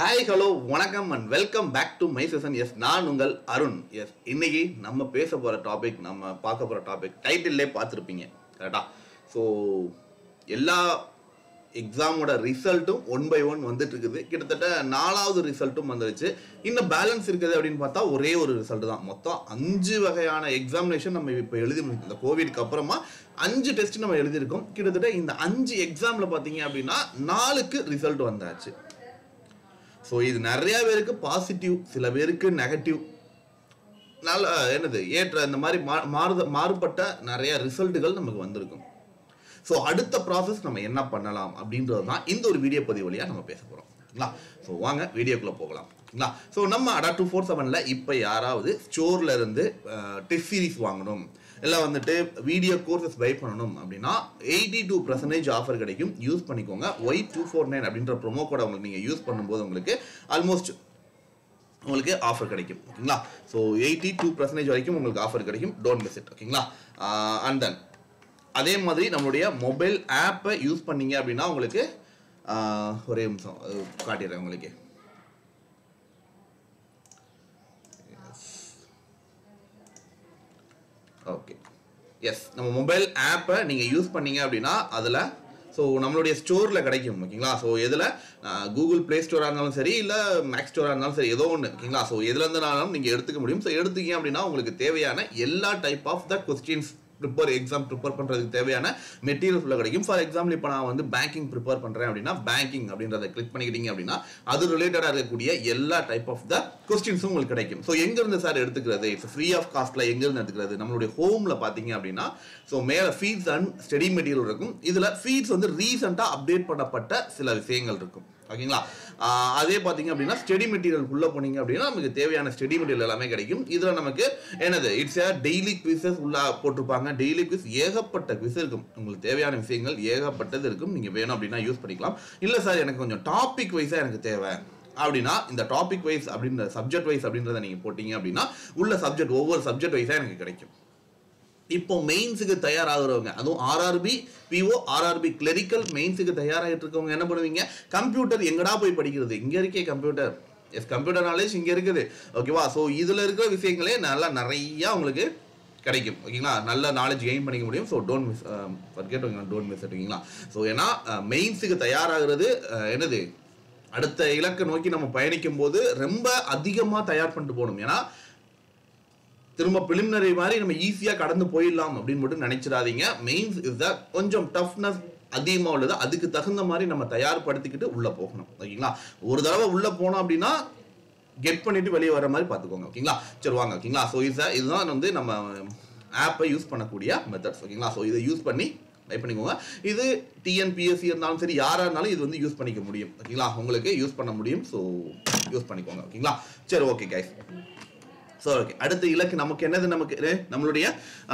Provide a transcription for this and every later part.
Hi hello வணக்கம் and welcome back to my session yes நான் உங்கள் அருண் எஸ் இன்னைக்கு நம்ம பேச போகிற டாபிக் நம்ம பார்க்க போகிற டாபிக் டைட்டில்லே பார்த்துருப்பீங்க கரெக்டா ஸோ எல்லா எக்ஸாமோட ரிசல்ட்டும் ஒன் பை ஒன் வந்துட்டு இருக்குது கிட்டத்தட்ட நாலாவது ரிசல்ட்டும் வந்துருச்சு இன்னும் பேலன்ஸ் இருக்குது அப்படின்னு பார்த்தா ஒரே ஒரு ரிசல்ட் தான் மொத்தம் அஞ்சு வகையான எக்ஸாமினேஷன் நம்ம இப்போ எழுதி முடிச்சோம். இந்த கோவிட்க்கு அப்புறமா அஞ்சு டெஸ்ட் நம்ம எழுதியிருக்கோம் கிட்டத்தட்ட இந்த அஞ்சு எக்ஸாமில் பார்த்தீங்க அப்படின்னா நாலுக்கு ரிசல்ட் வந்தாச்சு ஸோ இது நிறைய பேருக்கு பாசிட்டிவ் சில பேருக்கு நெகட்டிவ் நல்ல என்னது ஏற்ற இந்த மாதிரி மா மாறுத மாறுபட்ட நிறைய ரிசல்ட்டுகள் நமக்கு வந்திருக்கும் ஸோ அடுத்த ப்ராசஸ் நம்ம என்ன பண்ணலாம் அப்படின்றது தான் இந்த ஒரு வீடியோ பதிவு வழியாக நம்ம பேச போகிறோம் ஓகேங்களா ஸோ வாங்க வீடியோக்குள்ளே போகலாம் ஓகேங்களா ஸோ நம்ம அடா டூ ஃபோர் செவனில் இப்போ யாராவது ஸ்டோரில் இருந்து டெஸ்ட் சீரிஸ் வாங்கணும் இல்லை வந்துட்டு வீடியோ கோர்சஸ் பை பண்ணணும் அப்படின்னா எயிட்டி டூ பர்சன்டேஜ் ஆஃபர் கிடைக்கும் யூஸ் பண்ணிக்கோங்க ஒய் டூ ஃபோர் நைன் அப்படின்ற ப்ரோமோ கோடை உங்களுக்கு நீங்கள் யூஸ் பண்ணும்போது உங்களுக்கு ஆல்மோஸ்ட் உங்களுக்கு ஆஃபர் கிடைக்கும் ஓகேங்களா ஸோ எயிட்டி டூ பர்சன்டேஜ் வரைக்கும் உங்களுக்கு ஆஃபர் கிடைக்கும் டோன்ட் மிஸ் இட் ஓகேங்களா அண்ட் தென் அதே மாதிரி நம்மளுடைய மொபைல் ஆப்பை யூஸ் பண்ணீங்க அப்படின்னா உங்களுக்கு ஆஹ், ஒரே நிமிஷம் அது காட்டிடுறேன் உங்களுக்கு ஓகே எஸ் நம்ம மொபைல் ஆப்பை நீங்கள் யூஸ் பண்ணீங்க அப்படின்னா அதில் ஸோ நம்மளுடைய ஸ்டோரில் கிடைக்கும் ஓகேங்களா ஸோ எதில் கூகுள் ப்ளே ஸ்டோராக இருந்தாலும் சரி இல்லை மேக் ஸ்டோராக இருந்தாலும் சரி ஏதோ ஒன்று ஓகேங்களா ஸோ எதுல இருந்துனாலும் நீங்கள் எடுத்துக்க முடியும் ஸோ எடுத்துக்கீங்க அப்படின்னா உங்களுக்கு தேவையான எல்லா type of the questions prepare exam prepare பண்ணுறதுக்கு தேவையான மெட்டீரியல் ஃபுல்லாக கிடைக்கும் ஃபார் எக்ஸாம்பிள் இப்போ நான் வந்து பேங்கிங் ப்ரிப்பேர் பண்ணுறேன் அப்படின்னா பேங்கிங் அப்படின்றத கிளிக் பண்ணிக்கிட்டீங்க அப்படின்னா அது ரிலேட்டடாக இருக்கக்கூடிய எல்லா டைப் ஆஃப் த கொஸ்டின்ஸும் உங்களுக்கு கிடைக்கும் ஸோ எங்கேருந்து சார் எடுத்துக்கிறது இட்ஸ் ஃப்ரீ ஆஃப் காஸ்ட்டில் எங்கேருந்து எடுத்துக்கிறது நம்மளுடைய ஹோமில் பார்த்தீங்க அப்படின்னா ஸோ மேலே ஃபீட்ஸ் அண்ட் ஸ்டடி மெட்டீரியல் இருக்கும் இதில் ஃபீட்ஸ் வந்து ரீசெண்டாக அப்டேட் பண்ணப்பட்ட சில விஷயங்கள் இருக்கும் ஓகேங்களா ஆஹ் அதே பார்த்தீங்க அப்படின்னா ஸ்டடி மெட்டீரியல் உள்ள போனீங்க அப்படின்னா நமக்கு தேவையான ஸ்டடி மெட்டீரியல் எல்லாமே கிடைக்கும் இதில் நமக்கு என்னது இட்ஸ் ஏ டெய்லி குவிசஸ் உள்ள போட்டிருப்பாங்க டெய்லி குவிஸ் ஏகப்பட்ட குவிஸ் இருக்கும் உங்களுக்கு தேவையான விஷயங்கள் ஏகப்பட்டது இருக்கும் நீங்கள் வேணும் அப்படின்னா யூஸ் பண்ணிக்கலாம் இல்லை சார் எனக்கு கொஞ்சம் டாபிக் வைஸாக எனக்கு தேவை அப்படின்னா இந்த டாபிக் வைஸ் அப்படின்ற சப்ஜெக்ட் வைஸ் அப்படின்றத நீங்கள் போட்டீங்க அப்படின்னா உள்ள சப்ஜெக்ட் ஒவ்வொரு சப்ஜெக்ட் வைஸாக எனக்கு கிடைக்கும் இப்போ மெயின்ஸுக்கு தயாராகிறவங்க அதுவும் ஆர்ஆர்பி பிஓ ஆர்ஆர்பி கிளரிக்கல் மெயின்ஸுக்கு தயாராகிட்டு இருக்கவங்க என்ன பண்ணுவீங்க கம்ப்யூட்டர் எங்கடா போய் படிக்கிறது இங்கே இருக்கே கம்ப்யூட்டர் எஸ் கம்ப்யூட்டர் நாலேஜ் இங்கே இருக்குது ஓகேவா ஸோ இதில் இருக்கிற விஷயங்களே நல்லா நிறையா உங்களுக்கு கிடைக்கும் ஓகேங்களா நல்ல நாலேஜ் கெயின் பண்ணிக்க முடியும் so don't miss forget don't miss ஓகேங்களா ஸோ ஏன்னா மெயின்ஸுக்கு தயாராகிறது அஹ், என்னது அடுத்த இலக்கை நோக்கி நம்ம பயணிக்கும் போது ரொம்ப அதிகமாக தயார் பண்ணிட்டு போகணும் ஏன்னா திரும்ப பிலிமினரி மாதிரி நம்ம ஈஸியாக கடந்து போயிடலாம் அப்படின்னு மட்டும் நினைச்சிடாதீங்க மெயின்ஸ் இஸ் த கொஞ்சம் டஃப்னஸ் அதிகமாக உள்ளது அதுக்கு தகுந்த மாதிரி நம்ம தயார்படுத்திக்கிட்டு உள்ளே போகணும் ஓகேங்களா ஒரு தடவை உள்ளே போனோம் அப்படின்னா கெட் பண்ணிட்டு வெளியே வர மாதிரி பார்த்துக்கோங்க ஓகேங்களா சரி வாங்க ஓகேங்களா ஸோ இது இதுதான் வந்து நம்ம ஆப்பை யூஸ் பண்ணக்கூடிய மெத்தட்ஸ் ஓகேங்களா ஸோ இதை யூஸ் பண்ணி டைப் பண்ணிக்கோங்க இது டிஎன்பிஎஸ்சி இருந்தாலும் சரி யாராக இருந்தாலும் இது வந்து யூஸ் பண்ணிக்க முடியும் ஓகேங்களா உங்களுக்கு யூஸ் பண்ண முடியும் ஸோ யூஸ் பண்ணிக்கோங்க ஓகேங்களா சரி ஓகே கைஸ் ஸோ ஓகே அடுத்த இலக்கு நமக்கு என்னது நமக்கு இது நம்மளுடைய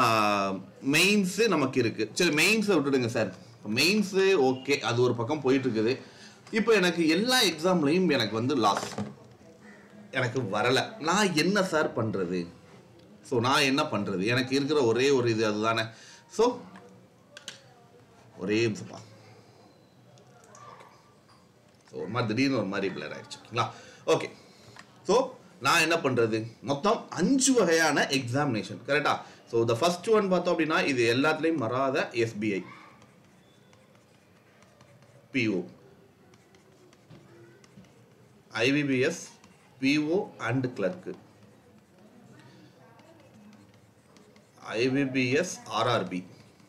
மெயின்ஸு நமக்கு இருக்கு சரி மெயின்ஸை விட்டுடுங்க சார் மெயின்ஸு ஓகே அது ஒரு பக்கம் போயிட்டு இருக்குது இப்போ எனக்கு எல்லா எக்ஸாம்லையும் எனக்கு வந்து லாஸ் எனக்கு வரலை நான் என்ன சார் பண்ணுறது ஸோ நான் என்ன பண்ணுறது எனக்கு இருக்கிற ஒரே ஒரு இது அதுதானே ஸோ ஒரே நிமிஷப்பா ஸோ ஒரு மாதிரி திடீர்னு ஒரு மாதிரி பிளர் ஆயிடுச்சு ஓகேங்களா ஓகே ஸோ நான் என்ன பண்ணுறது மொத்தம் அஞ்சு வகையான எக்ஸாமினேஷன் கரெக்டா ஸோ த ஃபர்ஸ்ட் ஒன் பார்த்தோம் அப்படின்னா இது எல்லாத்துலேயும் வராத SBI PO IBPS PO and clerk IBPS RRB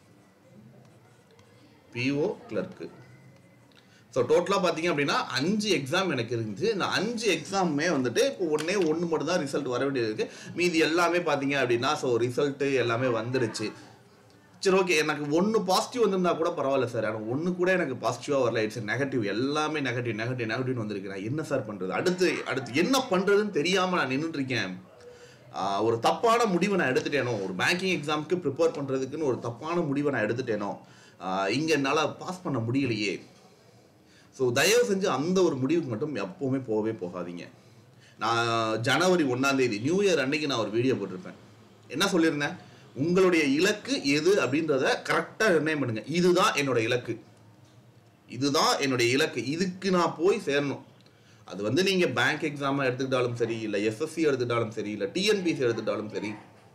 PO clerk so டோட்டலாக பார்த்தீங்க அப்படின்னா அஞ்சு எக்ஸாம் எனக்கு இருந்துச்சு இந்த அஞ்சு எக்ஸாமுமே வந்துட்டு இப்போ ஒன்றே ஒன்று மட்டும் தான் ரிசல்ட் வர வேண்டியது இருக்குது மீதி எல்லாமே பார்த்தீங்க அப்படின்னா ஸோ ரிசல்ட்டு எல்லாமே வந்துடுச்சு சரி ஓகே எனக்கு ஒன்று பாசிட்டிவ் வந்திருந்தா கூட பரவாயில்ல சார் எனக்கு ஒன்று கூட எனக்கு பாசிட்டிவாக வரல இட்ஸ் நெகட்டிவ் எல்லாமே நெகட்டிவ் நெகட்டிவ் நெகட்டிவ்னு வந்திருக்கு நான் என்ன சார் பண்ணுறது அடுத்து அடுத்து என்ன பண்ணுறதுன்னு தெரியாமல் நான் நின்றுட்டு இருக்கேன் ஆஹ் ஒரு தப்பான முடிவை நான் எடுத்துட்டேனோ ஒரு பேங்கிங் எக்ஸாமுக்கு ப்ரிப்பேர் பண்ணுறதுக்குன்னு ஒரு தப்பான முடிவை நான் எடுத்துட்டேனோ இங்கே என்னால் பாஸ் பண்ண முடியலையே ஸோ தயவு செஞ்சு அந்த ஒரு முடிவுக்கு மட்டும் எப்போவுமே போகவே போகாதீங்க நான் ஜனவரி ஒன்றாம் தேதி நியூ இயர் அன்னைக்கு நான் ஒரு வீடியோ போட்டிருப்பேன் என்ன சொல்லியிருந்தேன் உங்களுடைய இலக்கு எது அப்படின்றத கரெக்டாக நிர்ணயம் பண்ணுங்க இதுதான் என்னோட இலக்கு இதுதான் என்னுடைய இலக்கு இதுக்கு நான் போய் சேரணும் அது வந்து நீங்க பேங்க் எக்ஸாமா எடுத்துக்கிட்டாலும் சரி இல்ல எஸ்எஸ்சி எடுத்துக்கிட்டாலும் சரி இல்ல டிஎன்பிசி எடுத்துக்கிட்டாலும் சரி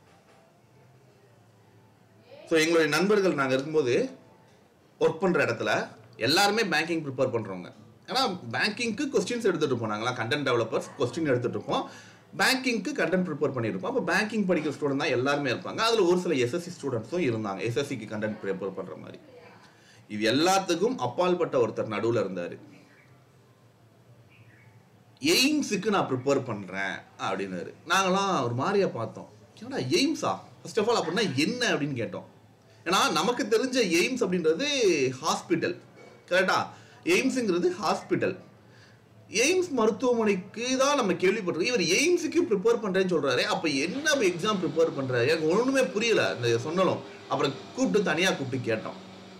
ஸோ எங்களுடைய நண்பர்கள் நாங்கள் இருக்கும்போது ஒர்க் பண்ணுற இடத்துல எல்லாருமே பேங்கிங் ப்ரிப்பேர் பண்ணுறவங்க ஏன்னா பேங்கிங்க்கு கொஸ்டின்ஸ் எடுத்துகிட்டு இருப்போம் நாங்களாம் கண்டென்ட் டெவலப்பர்ஸ் கொஸ்டின் எடுத்துகிட்டு இருப்போம் பேங்கிங்க்கு கண்டென்ட் ப்ரிப்பேர் பண்ணியிருப்போம் அப்போ பேங்கிங் படிக்கிற ஸ்டூடெண்ட் தான் எல்லாருமே இருப்பாங்க அதில் ஒரு சில எஸ்எஸ்சி ஸ்டூடெண்ட்ஸும் இருந்தாங்க எஸ்எஸ்சிக்கு கண்டென்ட் ப்ரிப்பேர் பண்ணுற மாதிரி இது எல்லாத்துக்கும் அப்பால்பட்ட ஒருத்தர் நடுவில் இருந்தார் எய்ம்ஸுக்கு நான் ப்ரிப்பேர் பண்ணுறேன் அப்படின்னாரு நாங்களாம் ஒரு மாதிரியா பார்த்தோம் ஏன்னா எய்ம்ஸா ஃபர்ஸ்ட் ஆஃப் ஆல் அப்படின்னா என்ன அப்படின்னு கேட்டோம் ஏன்னா நமக்கு தெரிஞ்ச எய்ம்ஸ் அப்படின்றது ஹாஸ்பிட்டல் கரெக்டா எய்ம்ஸுங்கிறது ஹாஸ்பிட்டல் எய்ம்ஸ் மருத்துவமனைக்கு தான் நம்ம கேள்விப்பட்டிருக்கோம் இவர் எய்ம்ஸுக்கு ப்ரிப்பேர் பண்ணுறேன்னு சொல்கிறாரு அப்போ என்ன எக்ஸாம் ப்ரிப்பேர் பண்ணுறாரு எனக்கு ஒன்றுமே புரியல இந்த சொன்னலும் அப்புறம் கூப்பிட்டு தனியாக கூப்பிட்டு கேட்டோம்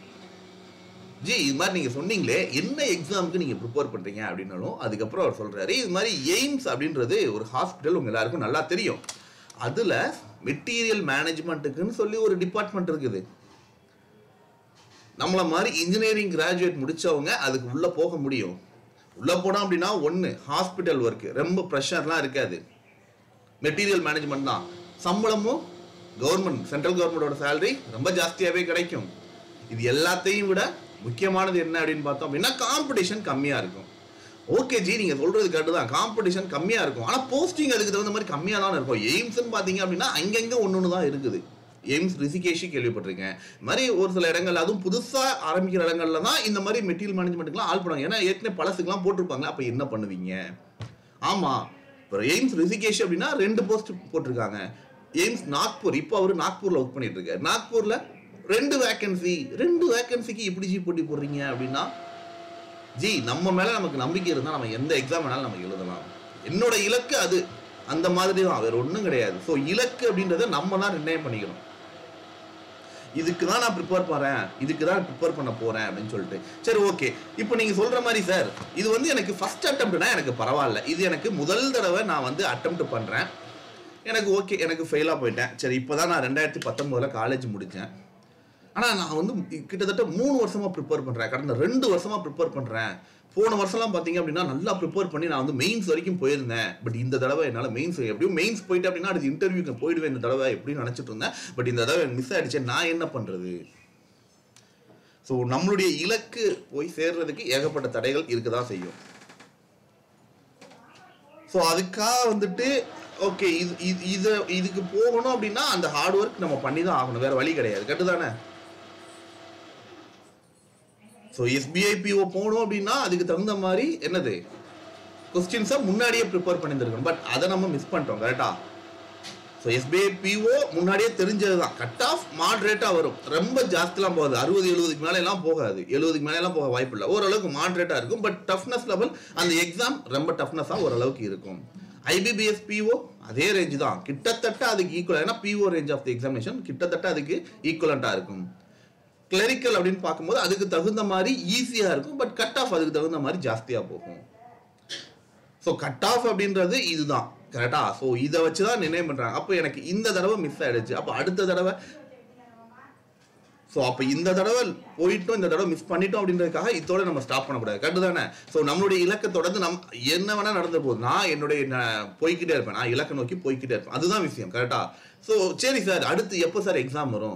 ஜி இது மாதிரி நீங்கள் சொன்னீங்களே என்ன எக்ஸாமுக்கு நீங்கள் ப்ரிப்பேர் பண்ணுறீங்க அப்படின்னாலும் அதுக்கப்புறம் அவர் சொல்கிறாரு இது மாதிரி எய்ம்ஸ் அப்படின்றது ஒரு ஹாஸ்பிட்டல் உங்கள் எல்லாருக்கும் நல்லா தெரியும் அதில் மெட்டீரியல் மேனேஜ்மெண்ட்டுக்குன்னு சொல்லி ஒரு டிபார்ட்மெண்ட் இருக்குது நம்மள மாதிரி இன்ஜினியரிங் கிராஜுவேட் முடிச்சவங்க அதுக்கு உள்ளே போக முடியும் உள்ளே போனோம் அப்படின்னா ஒன்று ஹாஸ்பிட்டல் ஒர்க்கு ரொம்ப ப்ரெஷர்லாம் இருக்காது மெட்டீரியல் மேனேஜ்மெண்ட் தான் சம்பளமும் கவர்மெண்ட் சென்ட்ரல் கவர்மெண்டோட சேலரி ரொம்ப ஜாஸ்தியாகவே கிடைக்கும் இது எல்லாத்தையும் விட முக்கியமானது என்ன அப்படின்னு பார்த்தோம் அப்படின்னா காம்படிஷன் கம்மியாக இருக்கும் ஓகே ஜி நீங்கள் சொல்கிறது கரெக்டு தான் காம்படிஷன் கம்மியாக இருக்கும் ஆனால் போஸ்டிங் அதுக்கு தகுந்த மாதிரி கம்மியாக தான் இருக்கும் எய்ம்ஸ்னு பார்த்தீங்க அப்படின்னா அங்கங்கே ஒன்று ஒன்று தான் இருக்குது எய்ம்ஸ் ரிஷிகேஷி கேள்விப்பட்டிருக்கேன் இது மாதிரி ஒரு சில இடங்கள் அதுவும் புதுசாக ஆரம்பிக்கிற இடங்கள்ல தான் இந்த மாதிரி மெட்டீரியல் மேனேஜ்மெண்ட்டுக்குலாம் ஆள் பண்ணுவாங்க ஏன்னா ஏற்கனவே பழசுக்கெல்லாம் போட்டிருப்பாங்க அப்போ என்ன பண்ணுவீங்க ஆமாம் இப்போ எய்ம்ஸ் ரிஷிகேஷ் அப்படின்னா ரெண்டு போஸ்ட் போட்டிருக்காங்க எய்ம்ஸ் நாக்பூர் இப்போ அவர் நாக்பூரில் ஒர்க் பண்ணிட்டு இருக்காரு நாக்பூரில் ரெண்டு வேக்கன்சி ரெண்டு வேக்கன்சிக்கு எப்படி ஜி போட்டி போடுறீங்க அப்படின்னா ஜி நம்ம மேலே நமக்கு நம்பிக்கை இருந்தால் நம்ம எந்த எக்ஸாம் வேணாலும் நம்ம எழுதலாம் என்னோட இலக்கு அது அந்த மாதிரி தான் வேற ஒன்றும் கிடையாது ஸோ இலக்கு அப்படின்றத நம்ம தான் நிர்ணயம் பண்ணிக்கணும் இதுக்கு தான் நான் ப்ரிப்பேர் பண்ணுறேன் இதுக்கு தான் ப்ரிப்பேர் பண்ண போகிறேன் அப்படின்னு சொல்லிட்டு சரி ஓகே இப்போ நீங்கள் சொல்கிற மாதிரி சார் இது வந்து எனக்கு ஃபஸ்ட் அட்டம்ப்ட்னா எனக்கு பரவாயில்ல இது எனக்கு முதல் தடவை நான் வந்து அட்டம்ப்ட் பண்ணுறேன் எனக்கு ஓகே எனக்கு ஃபெயிலாக போயிட்டேன் சரி இப்போ தான் நான் ரெண்டாயிரத்தி பத்தொம்போதில் காலேஜ் முடித்தேன் ஆனால் நான் வந்து கிட்டத்தட்ட மூணு வருஷமாக ப்ரிப்பேர் பண்ணுறேன் கடந்த ரெண்டு வருஷமாக ப்ரிப்பேர் பண்ணுறேன் போன வருஷம்லாம் பார்த்தீங்க அப்படின்னா நல்லா ப்ரிப்பேர் பண்ணி நான் வந்து மெயின்ஸ் வரைக்கும் போயிருந்தேன் பட் இந்த தடவை என்னால் மெயின்ஸ் எப்படியும் மெயின்ஸ் போயிட்டு அப்படின்னா அடுத்து இன்டர்வியூக்கு போயிடுவேன் இந்த தடவை எப்படின்னு நினச்சிட்டு இருந்தேன் பட் இந்த தடவை மிஸ் ஆயிடுச்சு நான் என்ன பண்ணுறது ஸோ நம்மளுடைய இலக்கு போய் சேர்றதுக்கு ஏகப்பட்ட தடைகள் இருக்க தான் செய்யும் ஸோ அதுக்காக வந்துட்டு ஓகே இது இது இதை இதுக்கு போகணும் அப்படின்னா அந்த ஹார்ட் ஒர்க் நம்ம பண்ணி தான் ஆகணும் வேற வழி கிடையாது கரெக்டு தானே ஸோ எஸ்பிஐ பிஓ போகணும் அப்படின்னா அதுக்கு தகுந்த மாதிரி என்னது கொஸ்டின்ஸை முன்னாடியே ப்ரிப்பேர் பண்ணியிருந்திருக்கணும் பட் அதை நம்ம மிஸ் பண்ணிட்டோம் கரெக்டா ஸோ எஸ்பிஐ பிஓ முன்னாடியே தெரிஞ்சது தான் கட் ஆஃப் மாட்ரேட்டாக வரும் ரொம்ப ஜாஸ்திலாம் போகாது அறுபது எழுபதுக்கு மேலே எல்லாம் போகாது எழுபதுக்கு மேலே எல்லாம் போக வாய்ப்பு இல்லை ஓரளவுக்கு மாட்ரேட்டாக இருக்கும் பட் டஃப்னஸ் லெவல் அந்த எக்ஸாம் ரொம்ப டஃப்னஸாக ஓரளவுக்கு இருக்கும் ஐபிபிஎஸ் பிஓ அதே ரேஞ்ச் தான் கிட்டத்தட்ட அதுக்கு ஈக்குவல் ஏன்னா PO range of the examination கிட்டத்தட்ட அதுக்கு ஈக்குவலண்ட்டாக இருக்கும் கிளரிக்கல் அப்படின்னு பார்க்கும்போது அதுக்கு தகுந்த மாதிரி ஈஸியாக இருக்கும் பட் கட் ஆஃப் அதுக்கு தகுந்த மாதிரி ஜாஸ்தியாக போகும் ஸோ கட் ஆஃப் அப்படின்றது இதுதான் கரெக்டா ஸோ இதை வச்சு தான் நிர்ணயம் பண்ணுறாங்க அப்போ எனக்கு இந்த தடவை மிஸ் ஆயிடுச்சு அப்போ அடுத்த தடவை ஸோ அப்போ இந்த தடவை போயிட்டோம் இந்த தடவை மிஸ் பண்ணிட்டோம் அப்படின்றதுக்காக இதோட நம்ம ஸ்டாப் பண்ணக்கூடாது கரெக்டு தானே ஸோ நம்மளுடைய இலக்கை தொடர்ந்து நம் என்ன வேணால் நடந்த போகுது நான் என்னுடைய நான் போய்க்கிட்டே இருப்பேன் நான் இலக்கை நோக்கி போய்க்கிட்டே இருப்பேன் அதுதான் விஷயம் கரெக்டா ஸோ சரி சார் அடுத்து எப்போ சார் எக்ஸாம் வரும்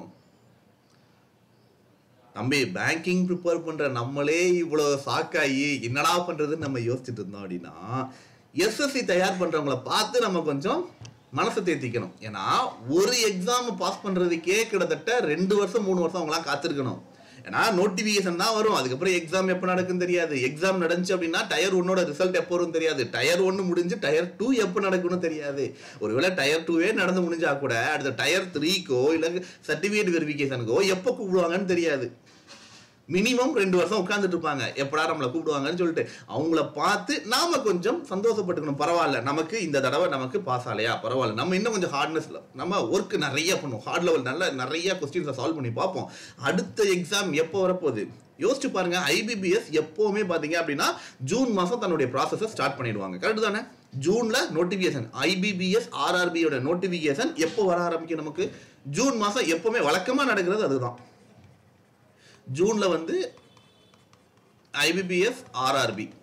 தம்பி பேங்கிங் ப்ரிப்பேர் பண்ற நம்மளே இவ்வளோ சாக்காயி என்னடா பண்றதுன்னு நம்ம யோசிச்சுட்டு இருந்தோம் அப்படின்னா எஸ்எஸ்சி தயார் பண்றவங்கள பார்த்து நம்ம கொஞ்சம் மனசை தேத்திக்கணும் ஏன்னா ஒரு எக்ஸாம் பாஸ் பண்றதுக்கே கிட்டத்தட்ட ரெண்டு வருஷம் மூணு வருஷம் அவங்களாம் காத்திருக்கணும் ஏன்னா நோட்டிஃபிகேஷன் தான் வரும் அதுக்கப்புறம் எக்ஸாம் எப்போ நடக்குன்னு தெரியாது எக்ஸாம் நடந்துச்சு அப்படின்னா டயர் ஒன்னோட ரிசல்ட் எப்போ வரும் தெரியாது டயர் ஒன்று முடிஞ்சு டயர் டூ எப்போ நடக்கும்னு தெரியாது ஒருவேளை டயர் டூவே நடந்து முடிஞ்சா கூட அடுத்த டயர் த்ரீக்கோ இல்லை சர்டிஃபிகேட் வெரிஃபிகேஷனுக்கோ எப்போ கூப்பிடுவாங்கன்னு தெரியாது மினிமம் ரெண்டு வருஷம் உட்காந்துட்டு இருப்பாங்க எப்படா நம்மளை கூப்பிடுவாங்கன்னு சொல்லிட்டு அவங்கள பார்த்து நாம கொஞ்சம் சந்தோஷப்பட்டுக்கணும் பரவாயில்ல நமக்கு இந்த தடவை நமக்கு பாஸ் ஆலையா பரவாயில்ல நம்ம இன்னும் கொஞ்சம் ஹார்ட்னஸ்ல நம்ம ஒர்க் நிறைய பண்ணுவோம் ஹார்ட் லெவல் நல்ல நிறைய கொஸ்டின்ஸை சால்வ் பண்ணி பார்ப்போம் அடுத்த எக்ஸாம் எப்போ வரப்போகுது யோசிச்சு பாருங்க ஐபிபிஎஸ் எப்பவுமே பாத்தீங்க அப்படின்னா ஜூன் மாசம் தன்னுடைய ப்ராசஸை ஸ்டார்ட் பண்ணிடுவாங்க கரெக்ட் தானே ஜூன்ல நோட்டிபிகேஷன் ஐபிபிஎஸ் ஆர்ஆர்பியோட நோட்டிபிகேஷன் எப்போ வர ஆரம்பிக்கும் நமக்கு ஜூன் மாசம் எப்பவுமே வழக்கமா நடக்கிறது அதுதான் ஜூனில் வந்து ஐபிபிஎஸ் ஆர்ஆர்பி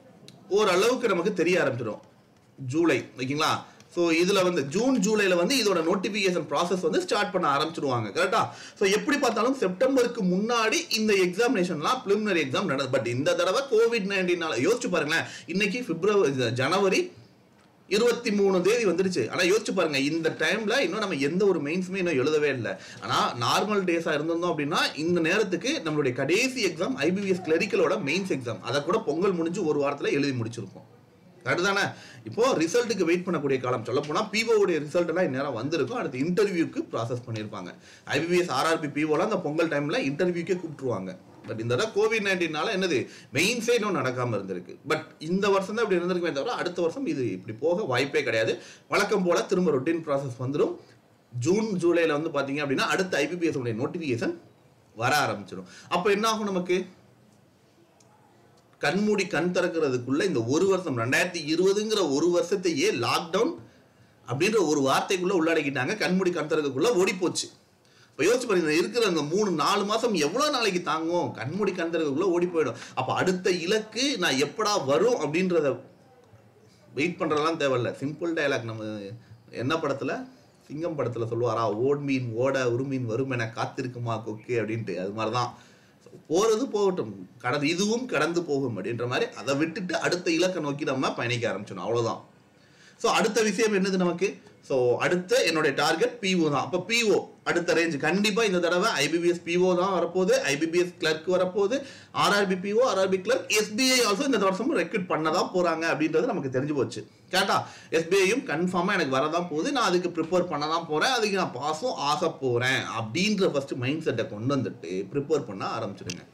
ஓரளவுக்கு நமக்கு தெரிய ஆரம்பிச்சிடும் ஜூலை ஓகேங்களா ஸோ இதில் வந்து ஜூன் ஜூலைல வந்து இதோட நோட்டிஃபிகேஷன் ப்ராசஸ் வந்து ஸ்டார்ட் பண்ண ஆரம்பிச்சிடுவாங்க கரெக்டா ஸோ எப்படி பார்த்தாலும் செப்டம்பருக்கு முன்னாடி இந்த எக்ஸாமினேஷன்லாம் ப்ரிலிமினரி எக்ஸாம் நடந்தது பட் இந்த தடவை கோவிட் நைன்டீனால யோசிச்சு பாருங்களேன் இன்னைக்கு பிப்ரவரி ஜனவரி இருபத்தி மூணு தேதி வந்துருச்சு ஆனா யோசிச்சு பாருங்க இந்த டைம்ல இன்னும் நம்ம எந்த ஒரு மெயின்ஸுமே இன்னும் எழுதவே இல்லை ஆனா நார்மல் டேஸா இருந்திருந்தோம் அப்படின்னா இந்த நேரத்துக்கு நம்மளுடைய கடைசி எக்ஸாம் ஐபிபிஎஸ் கிளரிக்கலோட மெயின்ஸ் எக்ஸாம் அதை கூட பொங்கல் முடிஞ்சு ஒரு வாரத்துல எழுதி முடிச்சிருப்போம் கரெக்ட் தானே இப்போ ரிசல்ட்டுக்கு வெயிட் பண்ணக்கூடிய காலம் சொல்ல போனா பிஓடைய ரிசல்ட் எல்லாம் இந்நேரம் வந்திருக்கும் அடுத்து இன்டர்வியூக்கு ப்ராசஸ் பண்ணியிருப்பாங்க ஐபிபிஎஸ் ஆர்ஆர்பி பிஓலாம் அந்த பொங்கல் டைம்ல இன்டர்வியூக்கே கூப்பிட்டுருவாங்க பட் இந்த தடவை கோவிட் நைன்டீனால என்னது மெயின்ஸே இன்னும் நடக்காம இருந்திருக்கு பட் இந்த வருஷம் தான் இப்படி இருந்திருக்குமே தவிர அடுத்த வருஷம் இது இப்படி போக வாய்ப்பே கிடையாது வழக்கம் போல திரும்ப ரொட்டீன் ப்ராசஸ் வந்துடும் ஜூன் ஜூலைல வந்து பாத்தீங்க அப்படின்னா அடுத்த ஐபிபிஎஸ் உடைய நோட்டிஃபிகேஷன் வர ஆரம்பிச்சிடும் அப்போ என்ன ஆகும் நமக்கு கண்மூடி கண் திறக்கிறதுக்குள்ள இந்த ஒரு வருஷம் ரெண்டாயிரத்தி இருபதுங்கிற ஒரு வருஷத்தையே லாக்டவுன் அப்படின்ற ஒரு வார்த்தைக்குள்ள உள்ளடக்கிட்டாங்க கண்மூடி கண் திறக்கக்குள்ள ஓடி போச்சு இப்போ யோசிச்சு பாருங்க இருக்கிற அந்த மூணு நாலு மாசம் எவ்வளோ நாளைக்கு தாங்கும் கண்மூடி கண் திறக்கக்குள்ள ஓடி போயிடும் அப்போ அடுத்த இலக்கு நான் எப்படா வரும் அப்படின்றத வெயிட் பண்ணுறதெல்லாம் தேவையில்ல சிம்பிள் டயலாக் நம்ம என்ன படத்தில் சிங்கம் படத்தில் சொல்லுவாரா ஓட் மீன் ஓட உருமீன் வரும் என காத்திருக்குமா கொக்கு அப்படின்ட்டு அது மாதிரி தான் போகிறது போகட்டும் கடந்து இதுவும் கடந்து போகும் அப்படின்ற மாதிரி அதை விட்டுட்டு அடுத்த இலக்கை நோக்கி நம்ம பயணிக்க ஆரம்பிச்சிடணும் அவ்வளோதான் ஸோ அடுத்த விஷயம் என்னது நமக்கு ஸோ அடுத்த என்னுடைய டார்கெட் பிஓ தான் அப்போ பிஓ அடுத்த ரேஞ்ச் கண்டிப்பாக இந்த தடவை ஐபிபிஎஸ் பிஓ தான் வரப்போகுது ஐபிபிஎஸ் கிளர்க் வரப்போகுது RRB PO RRB clerk SBI also இந்த வருஷமும் ரெக்ரூட் பண்ண தான் போகிறாங்க அப்படின்றது நமக்கு தெரிஞ்சு போச்சு கேட்டா எஸ்பிஐயும் கன்ஃபார்மாக எனக்கு வரதான் போகுது நான் அதுக்கு ப்ரிப்பேர் பண்ண தான் போகிறேன் அதுக்கு நான் பாஸும் ஆக போகிறேன் அப்படின்ற ஃபர்ஸ்ட் மைண்ட் செட்டை கொண்டு வந்துட்டு ப்ரிப்பேர் பண்ண ஆரம்பிச்சிடுங்க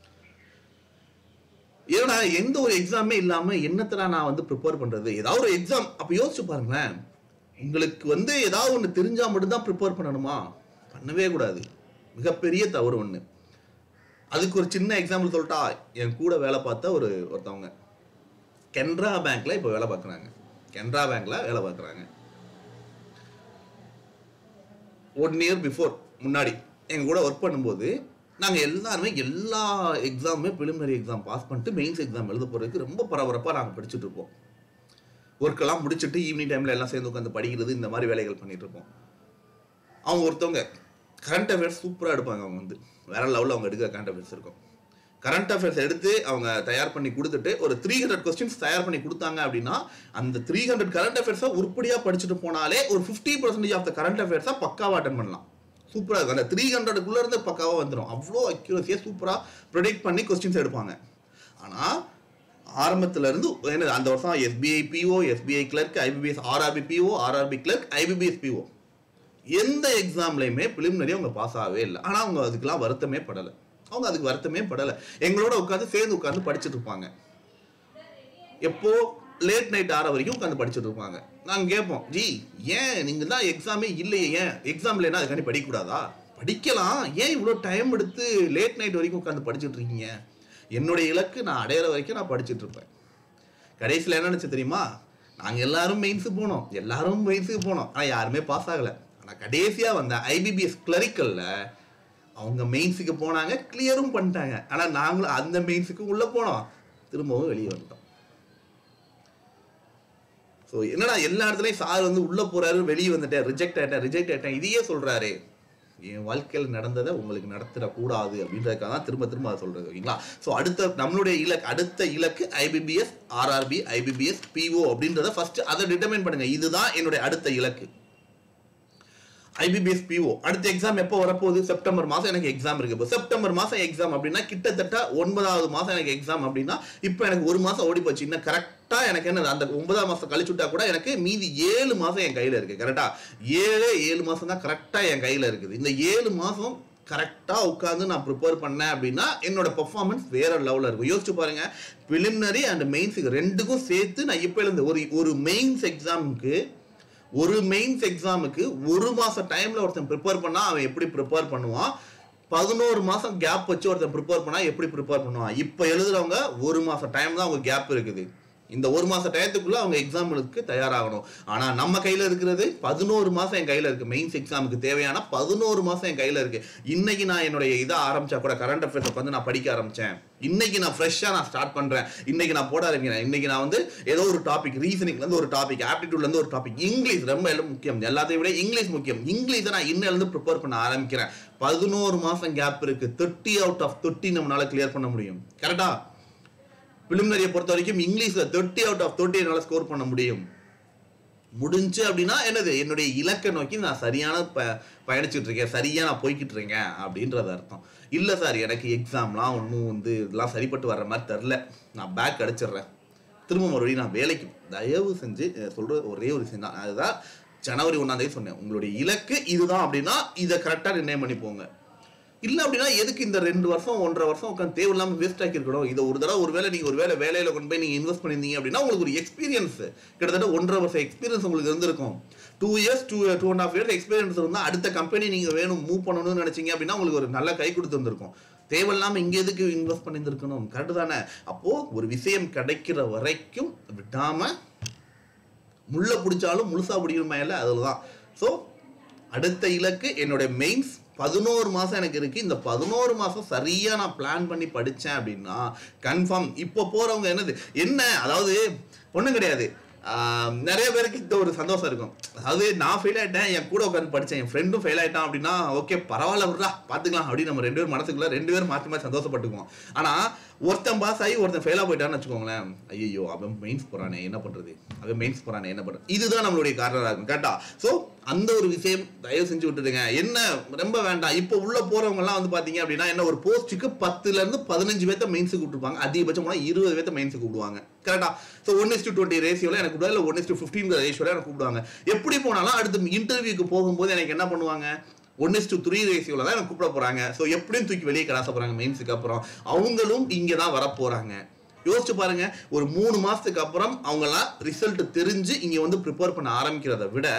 ஏன்னா எந்த ஒரு எக்ஸாமே இல்லாம என்னத்தடா நான் வந்து ப்ரிப்பேர் பண்றது ஏதாவது ஒரு எக்ஸாம் அப்ப யோசிச்சு பாருங்களேன் உங்களுக்கு வந்து ஏதாவது ஒன்று தெரிஞ்சா மட்டும்தான் ப்ரிப்பேர் பண்ணணுமா பண்ணவே கூடாது மிகப்பெரிய தவறு ஒன்று அதுக்கு ஒரு சின்ன எக்ஸாம்பிள் சொல்லிட்டா என் கூட வேலை பார்த்த ஒரு ஒருத்தவங்க கென்ரா பேங்க்ல இப்போ வேலை பார்க்குறாங்க கென்ரா பேங்க்ல வேலை பார்க்குறாங்க ஒன் இயர் பிஃபோர் முன்னாடி எங்க கூட ஒர்க் பண்ணும்போது நாங்கள் எல்லாருமே எல்லா எக்ஸாமுமே ப்ரிலிமினரி எக்ஸாம் பாஸ் பண்ணிட்டு மெயின்ஸ் எக்ஸாம் எழுத போகிறதுக்கு ரொம்ப பரபரப்பாக நாங்கள் படிச்சுட்டு இருப்போம் ஒர்க்கெல்லாம் முடிச்சுட்டு ஈவினிங் டைமில் எல்லாம் சேர்ந்து உட்காந்து படிக்கிறது இந்த மாதிரி வேலைகள் பண்ணிட்டு இருப்போம் அவங்க ஒருத்தவங்க கரண்ட் அஃபேர்ஸ் சூப்பராக எடுப்பாங்க அவங்க வந்து வேற லெவலில் அவங்க எடுக்கிற கரண்ட் அஃபேர்ஸ் இருக்கும் கரண்ட் அஃபேர்ஸ் எடுத்து அவங்க தயார் பண்ணி கொடுத்துட்டு ஒரு த்ரீ ஹண்ட்ரட் கொஸ்டின்ஸ் தயார் பண்ணி கொடுத்தாங்க அப்படின்னா அந்த த்ரீ ஹண்ட்ரட் கரண்ட் அஃபேர்ஸை உருப்படியாக படிச்சுட்டு போனாலே ஒரு fifty percentage of the current அஃபேர்ஸை பக்காவாக அட்டன் பண்ணலாம் சூப்பராக இருக்கும் அந்த த்ரீ ஹண்ட்ரடுக்குள்ளே இருந்து பக்காவாக வந்துடும் அவ்வளோ அக்யூரஸியாக சூப்பராக ப்ரொடிக்ட் பண்ணி கொஸ்டின்ஸ் எடுப்பாங்க ஆனால் ஆரம்பத்துல இருந்து என்ன அந்த வருஷம் SBI PO SBI clerk IBPS RRB PO RRB clerk IBPS PO எந்த எக்ஸாம்லையுமே preliminary அவங்க பாஸ் ஆகவே இல்லை ஆனால் அவங்க அதுக்கெல்லாம் வருத்தமே படலை அவங்க அதுக்கு வருத்தமே படலை எங்களோட உட்காந்து சேர்ந்து உட்காந்து படிச்சுட்டு இருப்பாங்க எப்போ லேட் நைட் ஆற வரைக்கும் உட்காந்து படிச்சுட்டு இருப்பாங்க நாங்கள் கேட்போம் ஜி ஏன் நீங்கள் தான் எக்ஸாமே இல்லையே ஏன் எக்ஸாம் இல்லைன்னா அதுக்காண்டி படிக்கக்கூடாதா படிக்கலாம் ஏன் இவ்வளோ டைம் எடுத்து லேட் நைட் வரைக்கும் உட்காந்து படிச்சுட்டு இருக்கீங்க என்னுடைய இலக்கு நான் அடையிற வரைக்கும் நான் படிச்சுட்டு இருப்பேன் கடைசியில் என்ன நினச்சி தெரியுமா நாங்கள் எல்லாரும் மெயின்ஸுக்கு போனோம் எல்லாரும் மெயின்ஸுக்கு போனோம் ஆனால் யாருமே பாஸ் ஆகலை ஆனால் கடைசியாக வந்த ஐபிபிஎஸ் கிளரிக்கலில் அவங்க மெயின்ஸுக்கு போனாங்க கிளியரும் பண்ணிட்டாங்க ஆனால் நாங்களும் அந்த மெயின்ஸுக்கு உள்ளே போனோம் திரும்பவும் வெளியே வந்துட்டோம் ஸோ என்னடா எல்லா இடத்துலையும் சார் வந்து உள்ளே போறாரு வெளியே வந்துட்டேன் ரிஜெக்ட் ஆயிட்டேன் ரிஜெக்ட் ஆயிட்டேன் இதையே சொல்றாரு என் வாழ்க்கையில் நடந்ததை உங்களுக்கு நடத்திடக்கூடாது அப்படின்றதுக்காக தான் திரும்ப திரும்ப அதை சொல்றது ஓகேங்களா ஸோ அடுத்த நம்மளுடைய இலக்கு அடுத்த இலக்கு ஐபிபிஎஸ் ஆர்ஆர்பி ஐபிபிஎஸ் பிஓ அப்படின்றத ஃபர்ஸ்ட் அதை டிட்டர்மைன் பண்ணுங்க இதுதான் என்னுடைய அடுத்த இலக்கு ஐபிபிஎஸ் பிஓ அடுத்த எக்ஸாம் எப்போ வரப்போகுது செப்டம்பர் மாதம் எனக்கு எக்ஸாம் இருக்கு இப்போ செப்டம்பர் மாதம் எக்ஸாம் அப்படின்னா கிட்டத்தட்ட ஒன்பதாவது மாதம் எனக்கு எக்ஸாம் அப்படின்னா இப்போ எனக்கு ஒரு மாதம் ஓடி போச்சு இன்னும் கரெக்டாக எனக்கு என்ன அந்த ஒன்பதாம் மாதம் கழிச்சு விட்டா கூட எனக்கு மீதி ஏழு மாதம் என் கையில் இருக்கு கரெக்டாக ஏழு ஏழு மாதம் தான் கரெக்டாக என் கையில் இருக்குது இந்த ஏழு மாதம் கரெக்டாக உட்காந்து நான் ப்ரிப்பேர் பண்ணேன் அப்படின்னா என்னோட பெர்ஃபார்மன்ஸ் வேற லெவலில் இருக்கும் யோசிச்சு பாருங்க preliminary அண்ட் மெயின்ஸுக்கு ரெண்டுக்கும் சேர்த்து நான் இப்போ இருந்து ஒரு ஒரு மெயின்ஸ் எக்ஸாமுக்கு ஒரு மெயின்ஸ் எக்ஸாமுக்கு ஒரு மாசம் டைம்ல ஒருத்தன் ப்ரிப்பேர் பண்ணா அவன் எப்படி ப்ரிப்பேர் பண்ணுவான் பதினோரு மாசம் கேப் வச்சு ஒருத்தன் ப்ரிப்பேர் பண்ணா எப்படி ப்ரிப்பேர் பண்ணுவான் இப்போ எழுதுறவங்க ஒரு மாசம் டைம் தான் அவங்க கேப் இருக்குது இந்த ஒரு மாச டயத்துக்குள்ள அவங்க எக்ஸாமுக்கு தயாராகணும் ஆனா நம்ம கையில இருக்கிறது பதினோரு மாசம் என் கையில இருக்கு மெயின்ஸ் எக்ஸாமுக்கு தேவையான பதினோரு மாசம் என் கையில இருக்கு இன்னைக்கு நான் என்னுடைய இதை ஆரம்பிச்சா கூட கரண்ட் அஃபேர்ஸ் வந்து நான் படிக்க ஆரம்பிச்சேன் இன்னைக்கு நான் ஃப்ரெஷ்ஷாக நான் ஸ்டார்ட் பண்றேன் இன்னைக்கு நான் போட ஆரம்பிக்கிறேன் இன்னைக்கு நான் வந்து ஏதோ ஒரு டாபிக் ரீசனிங்ல இருந்து ஒரு டாபிக் ஆப்டிடியூட்ல இருந்து ஒரு டாபிக் இங்கிலீஷ் ரொம்ப எல்லாம் முக்கியம் எல்லாத்தையும் விட இங்கிலீஷ் முக்கியம் இங்கிலீஷை நான் இன்னையில இருந்து ப்ரிப்பேர் பண்ண ஆரம்பிக்கிறேன் பதினோரு மாசம் கேப் இருக்கு தேர்ட்டி அவுட் ஆஃப் தேர்ட்டி நம்மளால கிளியர் பண்ண முடியும் கரெக்டா பிலிமினரியை பொறுத்த வரைக்கும் இங்கிலீஷ்ல தேர்ட்டி அவுட் ஆஃப் தேர்ட்டி என்னால் ஸ்கோர் பண்ண முடியும் முடிஞ்சு அப்படின்னா என்னது என்னுடைய இலக்கை நோக்கி நான் சரியான ப பயணிச்சுட்டு இருக்கேன் சரியா நான் போய்கிட்டு இருக்கேன் அப்படின்றது அர்த்தம் இல்லை சார் எனக்கு எக்ஸாம்லாம் ஒன்றும் வந்து இதெல்லாம் சரிப்பட்டு வர்ற மாதிரி தெரில நான் பேக் அடிச்சிடுறேன் திரும்ப மறுபடியும் நான் வேலைக்கு தயவு செஞ்சு அஹ், சொல்ற ஒரே ஒரு விஷயம் தான் அதுதான் ஜனவரி ஒன்றாம் தேதி சொன்னேன் உங்களுடைய இலக்கு இதுதான் அப்படின்னா இதை கரெக்டாக நிர்ணயம் பண்ணி போங்க இல்லை அப்படின்னா எதுக்கு இந்த ரெண்டு வருஷம் ஒன்றரை வருஷம் உட்காந்து தேவையில்லாம வேஸ்ட் ஆக்கி இருக்கணும் இதை ஒரு தடவை ஒரு வேலை நீங்கள் ஒரு வேலை வேலையில் கொண்டு போய் நீங்கள் இன்வெஸ்ட் பண்ணியிருந்தீங்க அப்படின்னா உங்களுக்கு ஒரு எக்ஸ்பீரியன்ஸ் கிட்டத்தட்ட ஒன்றரை வருஷம் எக்ஸ்பீரியன்ஸ் உங்களுக்கு இருந்திருக்கும் two years two two and half years experience இருந்தால் அடுத்த கம்பெனி நீங்கள் வேணும் மூவ் பண்ணணும்னு நினச்சிங்க அப்படின்னா உங்களுக்கு ஒரு நல்ல கை கொடுத்துருந்துருக்கும் தேவையில்லாமல் இங்கே எதுக்கு இன்வெஸ்ட் பண்ணியிருந்திருக்கணும் கரெக்டு தானே அப்போது ஒரு விஷயம் கிடைக்கிற வரைக்கும் விடாமல் முள்ள பிடிச்சாலும் முழுசா பிடிக்கணுமா இல்லை அதில் தான் ஸோ அடுத்த இலக்கு என்னுடைய மெயின்ஸ் பதினோரு மாதம் எனக்கு இருக்குது இந்த பதினோரு மாதம் சரியாக நான் பிளான் பண்ணி படித்தேன் அப்படின்னா கன்ஃபார்ம் இப்போ போகிறவங்க என்னது என்ன அதாவது ஒன்றும் கிடையாது ஆஹ் நிறைய பேருக்கு இந்த ஒரு சந்தோஷம் இருக்கும் அதாவது நான் ஃபெயில் ஆயிட்டேன் என் கூட உட்காந்து படித்தேன் என் ஃப்ரெண்டும் ஃபெயில் ஆயிட்டான் அப்படின்னா ஓகே பரவாயில்ல விட்றா பார்த்துக்கலாம் அப்படின்னு நம்ம ரெண்டு பேரும் மனசுக்குள்ள ரெண்டு பேரும் மாற்றி மாற்றி சந்தோஷப்பட்டுக்குவோம் ஆனால் ஒருத்தன் பாஸ் ஆகி ஒருத்தன் ஃபெயில் போயிட்டான்னு வச்சுக்கோங்களேன் ஐயோ அவன் மெயின்ஸ் போறானே என்ன பண்றது அவன் மெயின்ஸ் போறானே என்ன பண்றது இதுதான் நம்மளுடைய காரணம் இருக்கும் கரெக்டா ஸோ அந்த ஒரு விஷயம் தயவு செஞ்சு விட்டுடுங்க என்ன ரொம்ப வேண்டாம் இப்போ உள்ள போறவங்க எல்லாம் வந்து பாத்தீங்க அப்படின்னா என்ன ஒரு போஸ்ட்டுக்கு பத்துல இருந்து பதினஞ்சு பேர்த்த மெயின்ஸுக்கு கூப்பிட்டுருப்பாங்க அதிகபட்சம் போனா இருபது பேர்த்த மெயின்ஸுக்கு கூப்பிடுவாங்க கரெக்டா so one is to twenty ரேஷியோல எனக்கு கூப்பிடுவா இல்லை ஒன் இஸ் டு ஃபிஃப்டீன் ரேஷியோல எனக்கு கூப்பிடுவாங்க எப்படி போனாலும் அடுத்து இன்டர்வியூக்கு போகும்போது எனக்கு என்ன பண்ணுவாங்க ஒன் இஸ் டு த்ரீ ரேஷியோவில் தான் எனக்கு கூப்பிட போகிறாங்க ஸோ எப்படியும் தூக்கி வெளியே கலாச போகிறாங்க மெயின்ஸுக்கு அப்புறம் அவங்களும் இங்கே தான் வரப்போகிறாங்க யோசிச்சு பாருங்க ஒரு மூணு மாசத்துக்கு அப்புறம் அவங்கெல்லாம் ரிசல்ட் தெரிஞ்சு இங்கே வந்து ப்ரிப்பேர் பண்ண ஆரம்பிக்கிறத விட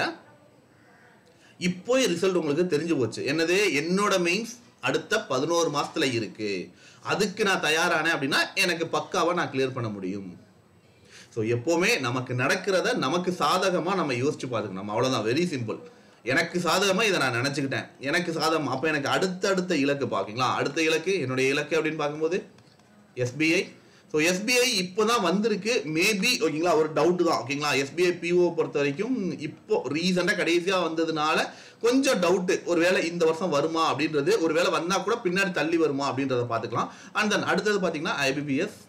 இப்போ ரிசல்ட் உங்களுக்கு தெரிஞ்சு போச்சு என்னது என்னோட மெயின்ஸ் அடுத்த பதினோரு மாசத்துல இருக்கு அதுக்கு நான் தயாரானேன் அப்படின்னா எனக்கு பக்காவா நான் கிளியர் பண்ண முடியும் ஸோ எப்போவுமே நமக்கு நடக்கிறத நமக்கு சாதகமாக நம்ம யோசிச்சு பார்த்துக்கணும் நம்ம அவ்வளோதான் வெரி சிம்பிள் எனக்கு சாதகமாக இதை நான் நினச்சிக்கிட்டேன் எனக்கு சாதகம் அப்போ எனக்கு அடுத்தடுத்த இலக்கு பார்க்கீங்களா அடுத்த இலக்கு என்னுடைய இலக்கு அப்படின்னு பார்க்கும்போது எஸ்பிஐ ஸோ எஸ்பிஐ இப்போ தான் வந்திருக்கு மேபி ஓகேங்களா ஒரு டவுட் தான் ஓகேங்களா எஸ்பிஐ பிஓ பொறுத்த வரைக்கும் இப்போ ரீசெண்டாக கடைசியாக வந்ததுனால கொஞ்சம் டவுட்டு ஒருவேளை இந்த வருஷம் வருமா அப்படின்றது ஒருவேளை வந்தால் கூட பின்னாடி தள்ளி வருமா அப்படின்றத பார்த்துக்கலாம் அண்ட் தென் அடுத்தது பார்த்தீங்கன்னா ஐபிபிஎஸ்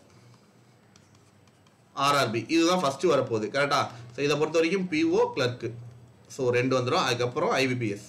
ஆர்ஆர்பி இதுதான் ஃபர்ஸ்ட் வரப்போகுது கரெக்டா ஸோ இதை பொறுத்த வரைக்கும் பிஓ கிளர்க்கு ஸோ ரெண்டு வந்துடும் அதுக்கப்புறம் ஐபிபிஎஸ்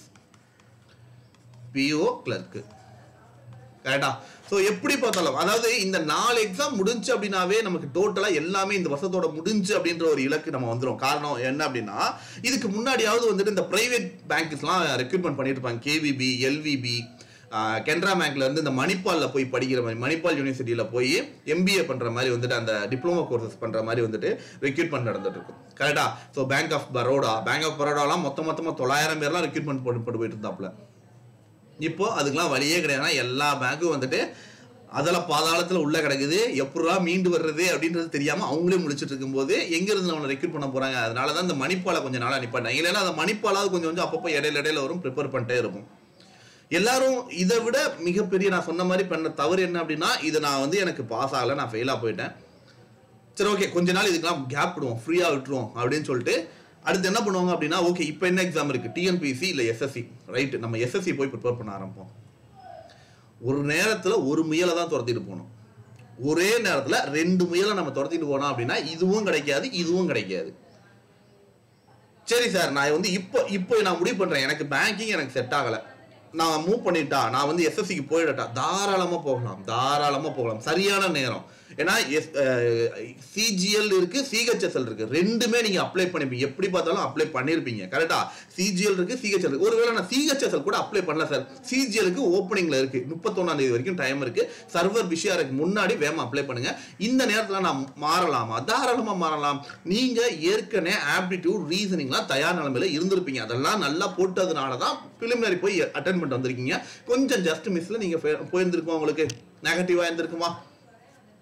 பிஓ கிளர்க்கு கரெக்டா ஸோ எப்படி பார்த்தாலும் அதாவது இந்த நாலு எக்ஸாம் முடிஞ்சு அப்படின்னாவே நமக்கு டோட்டலாக எல்லாமே இந்த வருஷத்தோட முடிஞ்சு அப்படின்ற ஒரு இலக்கு நம்ம வந்துடும் காரணம் என்ன அப்படின்னா இதுக்கு முன்னாடியாவது வந்துட்டு இந்த பிரைவேட் பேங்க்ஸ்லாம் ரெக்ரூட்மெண்ட் பண்ணிட்டு இருப்பாங்க கேவிபி எல்விபி கென்ரா பேங்க்ல இருந்து இந்த மணிப்பால்ல போய் படிக்கிற மாதிரி மணிப்பால் யூனிவர்சிட்டியில போய் எம்பிஏ பண்ற மாதிரி வந்துட்டு அந்த டிப்ளமோ கோர்சஸ் பண்ற மாதிரி வந்துட்டு ரெக்ரூட்மெண்ட் நடந்துட்டு இருக்கும் கரெக்டா so bank of Baroda bank of பரோடாலாம் மொத்த மொத்தமாக தொள்ளாயிரம் பேர்லாம் ரெக்ரூட்மெண்ட் போட்டு போட்டு போயிட்டு இருந்தாப்ல இப்போ அதுக்கெல்லாம் வழியே கிடையாது எல்லா பேங்க்கும் வந்துட்டு அதில் பாதாளத்தில் உள்ள கிடக்குது எப்படா மீண்டு வர்றது அப்படின்றது தெரியாம அவங்களே முடிச்சிட்டு இருக்கும்போது எங்க இருந்து அவனை ரெக்ரூட் பண்ண போறாங்க அதனால தான் இந்த மணிப்பாலை கொஞ்சம் நாளாக நிப்பாட்டாங்க இல்லைன்னா அந்த மணிப்பாலாவது கொஞ்சம் கொஞ்சம் அப்பப்போ இடையில இடையில வரும் ப்ரிப்பேர் பண்ணிட்டே இருக்கும் எல்லாரும் இதை விட மிகப்பெரிய நான் சொன்ன மாதிரி பண்ண தவறு என்ன அப்படின்னா இது நான் வந்து எனக்கு பாஸ் ஆகலை நான் ஃபெயிலாக போயிட்டேன் சரி ஓகே கொஞ்ச நாள் இதுக்கெல்லாம் கேப் விடுவோம் ஃப்ரீயாக விட்டுருவோம் அப்படின்னு சொல்லிட்டு அடுத்து என்ன பண்ணுவாங்க அப்படின்னா ஓகே இப்போ என்ன எக்ஸாம் இருக்கு டிஎன்பிசி இல்லை எஸ்எஸ்சி ரைட் நம்ம எஸ்எஸ்சி போய் ப்ரிப்பேர் பண்ண ஆரம்பிப்போம் ஒரு நேரத்தில் ஒரு முயலை தான் துரத்திட்டு போகணும் ஒரே நேரத்தில் ரெண்டு முயலை நம்ம துரத்திட்டு போனோம் அப்படின்னா இதுவும் கிடைக்காது இதுவும் கிடைக்காது சரி சார் நான் வந்து இப்போ இப்போ நான் முடிவு பண்ணுறேன் எனக்கு பேங்கிங் எனக்கு செட் ஆகலை நான் மூவ் பண்ணிட்டா நான் வந்து எஸ்எஸ்சிக்கு போயிடட்டா தாராளமாக போகலாம் தாராளமாக போகலாம் சரியான நேரம் ஏன்னா எஸ் சிஜிஎல் இருக்கு சிஹெச்எஸ்எல் இருக்கு ரெண்டுமே நீங்க அப்ளை பண்ணிப்பீங்க எப்படி பார்த்தாலும் அப்ளை பண்ணிருப்பீங்க கரெக்டா சிஜிஎல் இருக்கு சிஹெச்எல் இருக்கு ஒருவேளை நான் சிஹெச்எஸ்எல் கூட அப்ளை பண்ணல சார் சிஜிஎலுக்கு ஓப்பனிங்ல இருக்கு முப்பத்தொன்னாம் தேதி வரைக்கும் டைம் இருக்கு சர்வர் விஷயம் இருக்கு முன்னாடி வேகமா அப்ளை பண்ணுங்க இந்த நேரத்தில் நான் மாறலாமா தாராளமா மாறலாம் நீங்க ஏற்கனவே ஆப்டிடியூட் ரீசனிங்லாம் தயார் நிலைமையில இருந்திருப்பீங்க அதெல்லாம் நல்லா போட்டதுனால தான் பிலிமினரி போய் அட்டன் பண்ணிட்டு வந்திருக்கீங்க கொஞ்சம் ஜஸ்ட் மிஸ்ல நீங்க போயிருந்திருக்கோம் உங்களுக்கு நெகட்டிவா இருந்திருக்குமா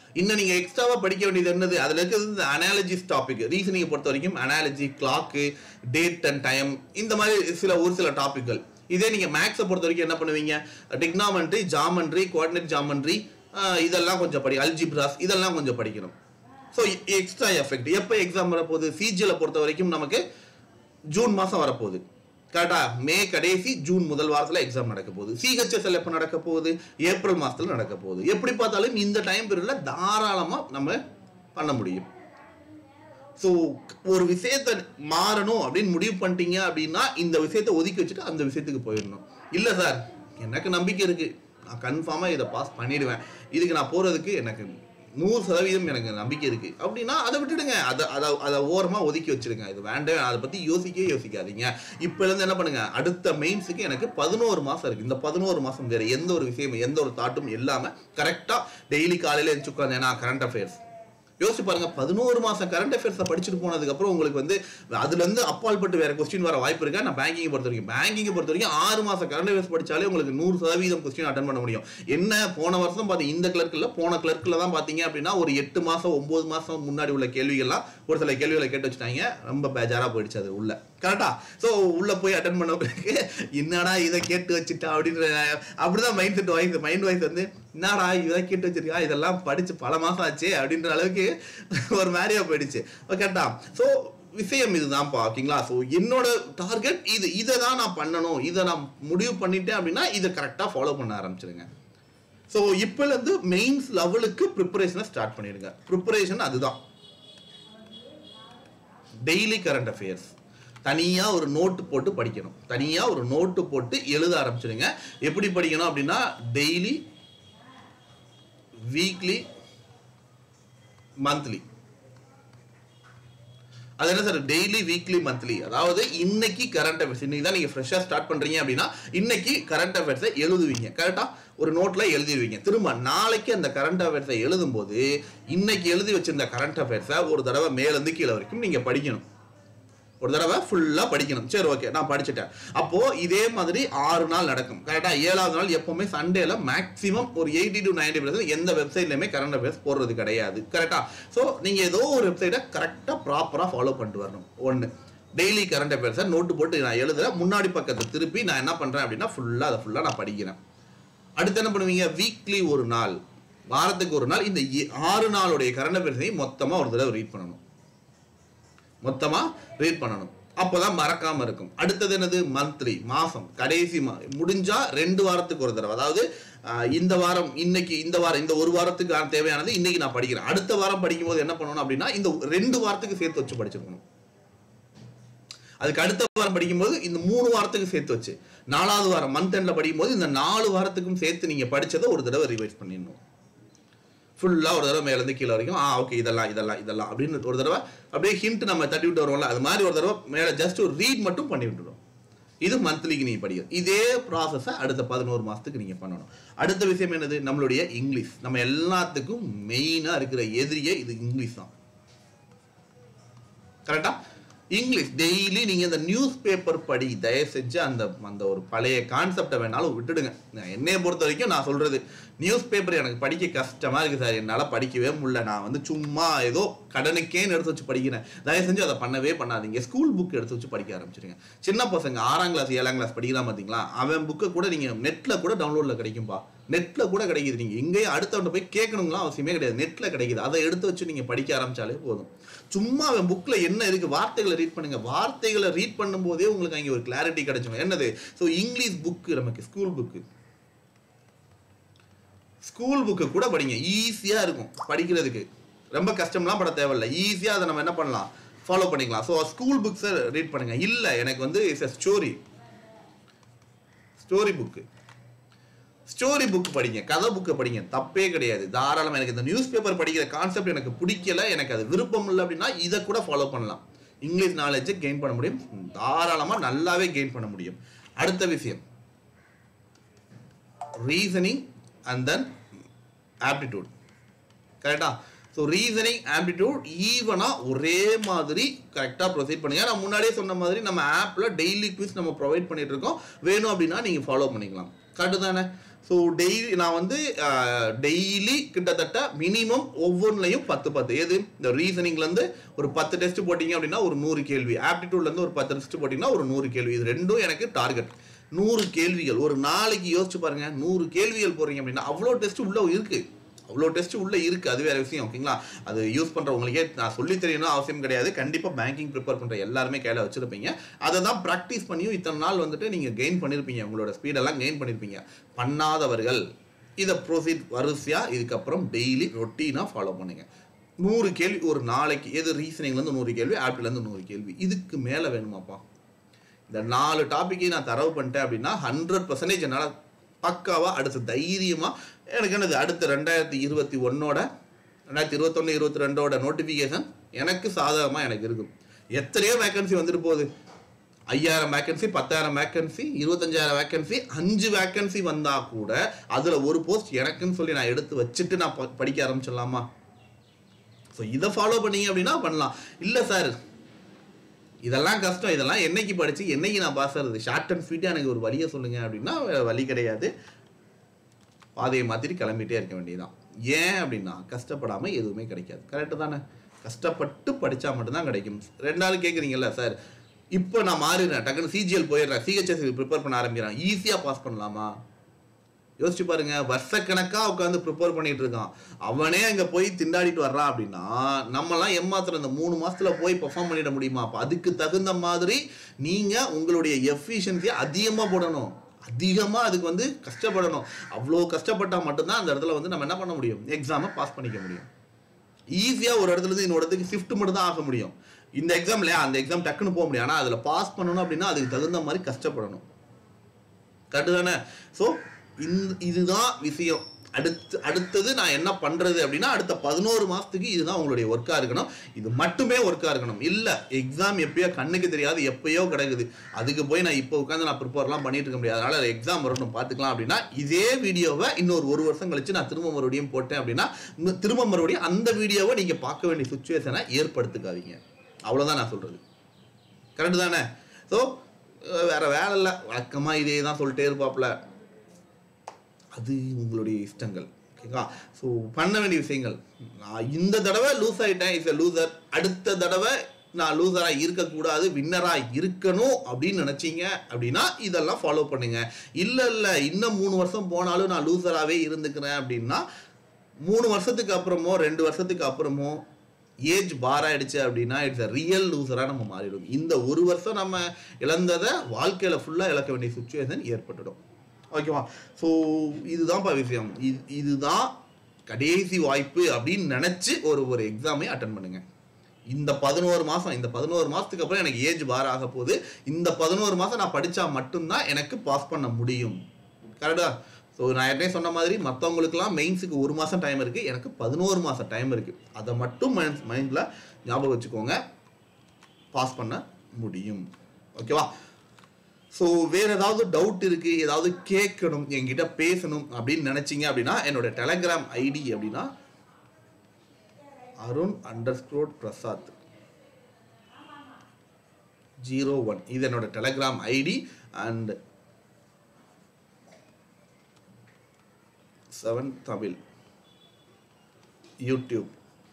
இன்னும் நீங்க எக்ஸ்ட்ராவா படிக்க வேண்டியது என்னது அதுல இருக்கிறது இந்த அனாலஜிஸ் டாபிக் ரீசனிங் பொறுத்த வரைக்கும் analogy clock date and time இந்த மாதிரி சில ஒரு சில டாபிக்கள் இதே நீங்க மேக்ஸை பொறுத்த வரைக்கும் என்ன பண்ணுவீங்க டிக்னாமெண்ட்ரி ஜாமண்ட்ரி கோஆர்டினேட் ஜாமண்ட்ரி இதெல்லாம் கொஞ்சம் படி அல்ஜிப்ராஸ் இதெல்லாம் கொஞ்சம் படிக்கணும் ஸோ எக்ஸ்ட்ரா எஃபெக்ட் எப்போ எக்ஸாம் வரப்போகுது சிஜியில் பொறுத்த வரைக்கும் நமக்கு ஜூன் மாதம் வரப்போகுது கரெக்டா மே கடைசி ஜூன் முதல் வாரத்தில் எக்ஸாம் நடக்க போகுது சிஹெச்எஸ்எல் எப்போ நடக்க போகுது ஏப்ரல் மாதத்தில் நடக்க போகுது எப்படி பார்த்தாலும் இந்த டைம் பீரியடில் தாராளமாக நம்ம பண்ண முடியும் ஸோ ஒரு விஷயத்தை மாறணும் அப்படின்னு முடிவு பண்ணிட்டீங்க அப்படின்னா இந்த விஷயத்தை ஒதுக்கி வச்சுட்டு அந்த விஷயத்துக்கு போயிடணும் இல்லை சார் எனக்கு நம்பிக்கை இருக்குது நான் கன்ஃபார்மாக இதை பாஸ் பண்ணிடுவேன் இதுக்கு நான் போகிறதுக்கு எனக்கு நூறு சதவீதம் எனக்கு நம்பிக்கை இருக்குது அப்படின்னா அதை விட்டுடுங்க அதை அதை அதை ஓரமாக ஒதுக்கி வச்சிடுங்க இது வேண்டாம் அதை பற்றி யோசிக்கவே யோசிக்காதீங்க இப்போலேருந்து என்ன பண்ணுங்க அடுத்த மெயின்ஸுக்கு எனக்கு பதினோரு மாதம் இருக்குது இந்த பதினோரு மாதம் வேறு எந்த ஒரு விஷயமும் எந்த ஒரு தாட்டும் இல்லாமல் கரெக்டாக டெய்லி காலையில் எழுந்து உட்காந்து ஏன்னா கரண்ட் அஃபேர்ஸ் யோசிச்சு பாருங்க பதினோரு மாசம் கரண்ட் அஃபேர்ஸை படிச்சுட்டு போனதுக்கு அப்புறம் உங்களுக்கு வந்து அதுல இருந்து அப்பால் பட்டு வேற கொஸ்டின் வர வாய்ப்பு இருக்கா நான் பேங்கிங் பொறுத்த வரைக்கும் பேங்கிங் பொறுத்த வரைக்கும் ஆறு மாசம் கரண்ட் அஃபேர்ஸ் படிச்சாலே உங்களுக்கு நூறு சதவீதம் கொஸ்டின் அட்டன் பண்ண முடியும் என்ன போன வருஷம் பாத்தீங்க இந்த கிளர்க்கில் போன கிளர்க்கில் தான் பாத்தீங்க அப்படின்னா ஒரு எட்டு மாசம் ஒன்பது மாசம் முன்னாடி உள்ள கேள்விகள்லாம் ஒரு சில கேள்விகளை கேட்டு வச்சுட்டாங்க ரொம்ப பேஜாரா போயிடுச்சு அது உள்ள கரெக்டா ஸோ உள்ள போய் அட்டன் பண்ண பிறகு என்னடா இதை கேட்டு வச்சுட்டா அப்படின்ற அப்படிதான் mind set voice mind voice வந்து என்னடா இதை கேட்டு வச்சிருக்கா இதெல்லாம் படிச்சு பல மாசம் ஆச்சு அப்படின்ற அளவுக்கு ஒரு மாதிரியா போயிடுச்சு ஓகேட்டா ஸோ விஷயம் இதுதான்ப்பா ஓகேங்களா ஸோ என்னோட டார்கெட் இது இதை தான் நான் பண்ணணும் இதை நான் முடிவு பண்ணிட்டேன் அப்படின்னா இதை கரெக்டாக ஃபாலோ பண்ண ஆரம்பிச்சிருங்க ஸோ இப்போலேருந்து மெயின்ஸ் லெவலுக்கு ப்ரிப்பரேஷனை ஸ்டார்ட் பண்ணிடுங்க ப்ரிப்பரேஷன் அதுதான் டெய்லி கரண்ட் அஃபேர்ஸ் தனியாக ஒரு நோட்டு போட்டு படிக்கணும் தனியாக ஒரு நோட்டு போட்டு எழுத ஆரம்பிச்சிடுங்க எப்படி படிக்கணும் அப்படின்னா டெய்லி வீக்லி மந்த்லி அது என்ன சார் டெய்லி வீக்லி மந்த்லி அதாவது இன்னைக்கு கரண்ட் அஃபேர்ஸ் இன்னைக்கு தான் நீங்கள் ஃப்ரெஷ்ஷாக ஸ்டார்ட் பண்ணுறீங்க அப்படின்னா இன்னைக்கு கரண்ட் அஃபேர்ஸை எழுதுவீங்க கரெக்டாக ஒரு நோட்டில் எழுதிடுவீங்க திரும்ப நாளைக்கு அந்த கரண்ட் அஃபேர்ஸை எழுதும்போது இன்னைக்கு எழுதி வச்சிருந்த கரண்ட் அஃபேர்ஸை ஒரு தடவை மேலேருந்து கீழே வரைக்கும் நீங்கள் படிக்கணும் ஒரு தடவை ஃபுல்லாக படிக்கணும் சரி ஓகே நான் படிச்சுட்டேன் அப்போ இதே மாதிரி ஆறு நாள் நடக்கும் கரெக்டாக ஏழாவது நாள் எப்பவுமே சண்டேல மேக்ஸிமம் ஒரு எயிட்டி டு நைன்டி பர்சன்ட் எந்த வெப்சைட்லையுமே கரண்ட் அஃபேர்ஸ் போடுறது கிடையாது கரெக்டாக ஸோ நீங்கள் ஏதோ ஒரு வெப்சைட்டை கரெக்டாக ப்ராப்பராக ஃபாலோ பண்ணிட்டு வரணும் ஒன்று டெய்லி கரண்ட் அஃபேர்ஸை நோட்டு போட்டு நான் எழுதுறேன் முன்னாடி பக்கத்தை திருப்பி நான் என்ன பண்ணுறேன் அப்படின்னா ஃபுல்லாக அதை ஃபுல்லாக நான் படிக்கிறேன் அடுத்து என்ன பண்ணுவீங்க வீக்லி ஒரு நாள் வாரத்துக்கு ஒரு நாள் இந்த எ- ஆறு நாளுடைய கரண்ட் அஃபேர்ஸையும் மொத்தமாக ஒரு தடவை ரீட் பண்ணணும் மொத்தமா ரீட் பண்ணணும் அப்போதான் மறக்காம இருக்கும் அடுத்தது என்னது மந்த்லி மாசம் கடைசி மா முடிஞ்சா ரெண்டு வாரத்துக்கு ஒரு தடவை அதாவது ஆஹ், இந்த வாரம் இன்னைக்கு இந்த வாரம் இந்த ஒரு வாரத்துக்கு ஆன தேவையானது இன்னைக்கு நான் படிக்கிறேன் அடுத்த வாரம் படிக்கும்போது என்ன பண்ணணும் அப்படின்னா இந்த ரெண்டு வாரத்துக்கு சேர்த்து வச்சு படிச்சிருக்கணும் அதுக்கு அடுத்த வாரம் படிக்கும்போது இந்த மூணு வாரத்துக்கு சேர்த்து வச்சு நாலாவது வாரம் மந்த் எண்ட்ல படிக்கும்போது இந்த நாலு வாரத்துக்கும் சேர்த்து நீங்க படிச்சதை ஒரு தடவை ரிவைஸ் பண்ணிடணும் ஃபுல்லாக ஒரு தடவை மேலேருந்து கீழே வரைக்கும் ஆ ஓகே இதெல்லாம் இதெல்லாம் இதெல்லாம் அப்படின்னு ஒரு தடவை அப்படியே ஹிண்ட் நம்ம தட்டி விட்டு வருவோம்ல அது மாதிரி ஒரு தடவை மேலே ஜஸ்ட் ஒரு ரீட் மட்டும் பண்ணி விட்டுரும் இது மந்த்லிக்கு நீங்கள் படிக்கணும் இதே ப்ராசஸை அடுத்த பதினோரு மாதத்துக்கு நீங்கள் பண்ணணும் அடுத்த விஷயம் என்னது நம்மளுடைய இங்கிலீஷ் நம்ம எல்லாத்துக்கும் மெயினாக இருக்கிற எதிரியே இது இங்கிலீஷ் தான் கரெக்டா இங்கிலீஷ் டெய்லி நீங்க இந்த நியூஸ் பேப்பர் படி தயவு செஞ்சு அந்த அந்த ஒரு பழைய கான்செப்டை வேணாலும் விட்டுடுங்க நான் என்னைய பொறுத்த வரைக்கும் நான் சொல்றது நியூஸ் பேப்பர் எனக்கு படிக்க கஷ்டமா இருக்கு சார் என்னால படிக்கவே முடியல நான் வந்து சும்மா ஏதோ கடனுக்கேன்னு எடுத்து வச்சு படிக்கிறேன் தயவு செஞ்சு அதை பண்ணவே பண்ணாதீங்க ஸ்கூல் புக் எடுத்து வச்சு படிக்க ஆரம்பிச்சிருங்க சின்ன பசங்க ஆறாம் கிளாஸ் ஏழாம் கிளாஸ் படிக்கிறான் பார்த்தீங்களா அவன் புக்கை கூட நீங்க நெட்ல கூட டவுன்லோட்ல கிடைக்கும்பா நெட்ல கூட கிடைக்குது நீங்க எங்கேயும் அடுத்தவன்ட்ட போய் கேட்கணுங்களாம் அவசியமே கிடையாது நெட்ல கிடைக்குது அதை எடுத்து வச்சு நீங்க படிக்க ஆரம்பிச்சாலே போதும் சும்மா அவன் புக்ல என்ன இருக்கு வார்த்தைகளை ரீட் பண்ணுங்க வார்த்தைகளை ரீட் பண்ணும்போதே உங்களுக்கு அங்கே ஒரு கிளாரிட்டி கிடைச்சிடும் என்னது ஸோ இங்கிலீஷ் புக்கு நமக்கு ஸ்கூல் புக்கு ஸ்கூல் புக்கு கூட படிங்க ஈஸியாக இருக்கும் படிக்கிறதுக்கு ரொம்ப கஷ்டம்லாம் பட தேவையில்ல ஈஸியாக அதை நம்ம என்ன பண்ணலாம் ஃபாலோ பண்ணிக்கலாம் ஸோ ஸ்கூல் புக்ஸை ரீட் பண்ணுங்க இல்லை எனக்கு வந்து it's a story story book story book படிங்க கதை புக்கை படிங்க தப்பே கிடையாது தாராளமாக எனக்கு இந்த நியூஸ் பேப்பர் படிக்கிற கான்செப்ட் எனக்கு பிடிக்கல எனக்கு அது விருப்பம் இல்லை அப்படின்னா இதை கூட ஃபாலோ பண்ணலாம் இங்கிலீஷ் நாலேஜை கெயின் பண்ண முடியும் தாராளமாக நல்லாவே கெயின் பண்ண முடியும் அடுத்த விஷயம் ரீசனிங் அண்ட் தென் ஆப்டிடியூட் கரெக்டா ஸோ ரீசனிங் ஆப்டிடியூட் ஈவனாக ஒரே மாதிரி கரெக்டாக ப்ரொசீட் பண்ணுங்க நான் முன்னாடியே சொன்ன மாதிரி நம்ம ஆப்பில் டெய்லி குவிஸ் நம்ம ப்ரொவைட் பண்ணிட்டு இருக்கோம் வேணும் அப்படின்னா நீங்கள் ஃபாலோ பண்ணிக்கலாம் கரெக்டு தானே ஸோ டெய்லி நான் வந்து டெய்லி கிட்டத்தட்ட மினிமம் ஒவ்வொன்றிலையும் பத்து பத்து எது இந்த ரீசனிங்லேருந்து ஒரு பத்து டெஸ்ட் போட்டிங்க அப்படின்னா ஒரு நூறு கேள்வி ஆப்டிடியூட்லேருந்து ஒரு பத்து டெஸ்ட் போட்டிங்கன்னா ஒரு நூறு கேள்வி இது ரெண்டும் எனக்கு டார்கெட் நூறு கேள்விகள் ஒரு நாளைக்கு யோசிச்சு பாருங்க நூறு கேள்விகள் போறீங்க அப்படின்னா அவ்வளோ டெஸ்ட் உள்ள இருக்கு அவ்வளோ டெஸ்ட் உள்ள இருக்கு அது வேற விஷயம் ஓகேங்களா அது யூஸ் பண்றவங்களுக்கே நான் சொல்லி தெரியணும் அவசியம் கிடையாது கண்டிப்பா பேங்கிங் ப்ரிப்பேர் பண்ற எல்லாருமே கையில வச்சிருப்பீங்க அதை தான் ப்ராக்டிஸ் பண்ணியும் இத்தனை நாள் வந்துட்டு நீங்க கெயின் பண்ணிருப்பீங்க உங்களோட ஸ்பீடெல்லாம் கெயின் பண்ணிருப்பீங்க பண்ணாதவர்கள் இதை ப்ரொசீட் வரிசையா இதுக்கப்புறம் டெய்லி ரொட்டீனா ஃபாலோ பண்ணுங்க நூறு கேள்வி ஒரு நாளைக்கு எது ரீசனிங்லேருந்து நூறு கேள்வி ஆப்டிலேருந்து நூறு கேள்வி இதுக்கு மேலே வேணுமாப்பா இந்த நாலு டாப்பிக்கையும் நான் தரவு பண்ணிட்டேன் அப்படின்னா ஹண்ட்ரட் பர்சன்டேஜ் என்னால் பக்காவாக அடுத்த தைரியமாக எனக்கு என்னது அடுத்த ரெண்டாயிரத்தி இருபத்தி ஒன்னோட ரெண்டாயிரத்தி இருபத்தொன்று இருபத்தி ரெண்டோட நோட்டிஃபிகேஷன் எனக்கு சாதகமாக எனக்கு இருக்கும் எத்தனையோ வேக்கன்சி வந்துட்டு போகுது ஐயாயிரம் வேக்கன்சி பத்தாயிரம் வேக்கன்சி இருபத்தஞ்சாயிரம் வேக்கன்சி அஞ்சு வேக்கன்சி வந்தால் கூட அதில் ஒரு போஸ்ட் எனக்குன்னு சொல்லி நான் எடுத்து வச்சுட்டு நான் ப- படிக்க ஆரம்பிச்சிடலாமா ஸோ இதை ஃபாலோ பண்ணீங்க அப்படின்னா பண்ணலாம் இல்லை சார் இதெல்லாம் கஷ்டம் இதெல்லாம் என்னைக்கு படிச்சு என்னைக்கு நான் பாஸ் ஆகுறது ஷார்ட் அண்ட் ஸ்வீட்டாக எனக்கு ஒரு வழியை சொல்லுங்க அப்படின்னா வேற வழி கிடையாது பாதையை மாற்றிட்டு கிளம்பிட்டே இருக்க வேண்டியதுதான் ஏன் அப்படின்னா கஷ்டப்படாமல் எதுவுமே கிடைக்காது கரெக்டு தானே கஷ்டப்பட்டு படித்தா மட்டும்தான் கிடைக்கும் ரெண்டாவது கேட்குறீங்கல்ல சார் இப்போ நான் மாறிடுறேன் டக்குன்னு சிஜிஎல் போயிடுறேன் சிஹெச்எஸ் ப்ரிப்பேர் பண்ண ஆரம்பிக்கிறேன் ஈஸியாக பாஸ் பண்ணலாமா யோசிச்சு பாருங்க வருஷக்கணக்கா உட்காந்து ப்ரிப்பேர் பண்ணிட்டு இருக்கான் அவனே அங்க போய் திண்டாடிட்டு வர்றான் அப்படின்னா நம்மலாம் ஏமாத்துற இந்த மூணு மாசத்துல போய் பெர்ஃபார்ம் பண்ணிட முடியுமா அப்ப அதுக்கு தகுந்த மாதிரி நீங்க உங்களுடைய எஃபிஷியன்சியை அதிகமா போடணும் அதிகமா அதுக்கு வந்து கஷ்டப்படணும் அவ்வளோ கஷ்டப்பட்டா மட்டும்தான் அந்த இடத்துல வந்து நம்ம என்ன பண்ண முடியும் எக்ஸாமை பாஸ் பண்ணிக்க முடியும் ஈஸியா ஒரு இடத்துல இருந்து இன்னொரு இடத்துக்கு ஷிஃப்ட் மட்டும் தான் ஆக முடியும் இந்த எக்ஸாம்ல அந்த எக்ஸாம் டக்குன்னு போக முடியும் ஆனா அதுல பாஸ் பண்ணணும் அப்படின்னா அதுக்கு தகுந்த மாதிரி கஷ்டப்படணும் கரெக்டு தானே ஸோ இந்த இதுதான் விஷயம் அடுத்து அடுத்தது நான் என்ன பண்றது அப்படின்னா அடுத்த பதினோரு மாசத்துக்கு இதுதான் உங்களுடைய ஒர்க்கா இருக்கணும் இது மட்டுமே ஒர்க்கா இருக்கணும் இல்ல எக்ஸாம் எப்பயோ கண்ணுக்கு தெரியாது எப்பயோ கிடக்குது அதுக்கு போய் நான் இப்போ உட்காந்து நான் ப்ரிப்பேர்லாம் பண்ணிட்டு இருக்க முடியாது அதனால எக்ஸாம் வரணும் பார்த்துக்கலாம் அப்படின்னா இதே வீடியோவை இன்னொரு ஒரு வருஷம் கழிச்சு நான் திரும்ப மறுபடியும் போட்டேன் அப்படின்னா இன்னும் திரும்ப மறுபடியும் அந்த வீடியோவை நீங்க பார்க்க வேண்டிய சுச்சுவேஷனை ஏற்படுத்திக்காதீங்க அவ்வளவுதான் நான் சொல்றது கரெக்டு தானே ஸோ வேற வேலை இல்லை வழக்கமாக இதே தான் சொல்லிட்டே இருப்பாப்புல அது உங்களுடைய இஷ்டங்கள் ஓகேங்களா ஸோ பண்ண வேண்டிய விஷயங்கள் நான் இந்த தடவை லூஸ் ஆயிட்டேன் இஸ் லூசர் அடுத்த தடவை நான் லூசராக இருக்கக்கூடாது வின்னராக இருக்கணும் அப்படின்னு நினச்சிங்க அப்படின்னா இதெல்லாம் ஃபாலோ பண்ணுங்க இல்லை இல்லை இன்னும் மூணு வருஷம் போனாலும் நான் லூசராகவே இருந்துக்கிறேன் அப்படின்னா மூணு வருஷத்துக்கு அப்புறமோ ரெண்டு வருஷத்துக்கு அப்புறமோ ஏஜ் பார் ஆயிடுச்சு அப்படின்னா இட்ஸ் அ ரியல் லூசராக நம்ம மாறிடும் இந்த ஒரு வருஷம் நம்ம இழந்ததை வாழ்க்கையில் ஃபுல்லாக இழக்க வேண்டிய சுச்சுவேஷன் ஏற்பட்டுடும் ஓகேவா ஸோ இதுதான்ப்பா விஷயம் இது இதுதான் கடைசி வாய்ப்பு அப்படின்னு நினச்சி ஒரு ஒரு எக்ஸாமை அட்டன் பண்ணுங்க இந்த பதினோரு மாதம் இந்த பதினோரு மாதத்துக்கு அப்புறம் எனக்கு ஏஜ் பார் ஆக போகுது இந்த பதினோரு மாதம் நான் படித்தா மட்டும்தான் எனக்கு பாஸ் பண்ண முடியும் கரெக்டா ஸோ நான் ஏற்கனவே சொன்ன மாதிரி மற்றவங்களுக்குலாம் மெயின்ஸுக்கு ஒரு மாதம் டைம் இருக்குது எனக்கு பதினோரு மாதம் டைம் இருக்குது அதை மட்டும் மைண்ட் மைண்டில் ஞாபகம் வச்சுக்கோங்க பாஸ் பண்ண முடியும் ஓகேவா ஸோ வேற ஏதாவது டவுட் இருக்கு ஏதாவது கேட்கணும் என்கிட்ட பேசணும் அப்படின்னு நினைச்சீங்க அப்படின்னா என்னோட டெலகிராம் ஐடி அப்படின்னா Arun under Prasad zero one இது என்னோட Telegram ID and seven Tamil YouTube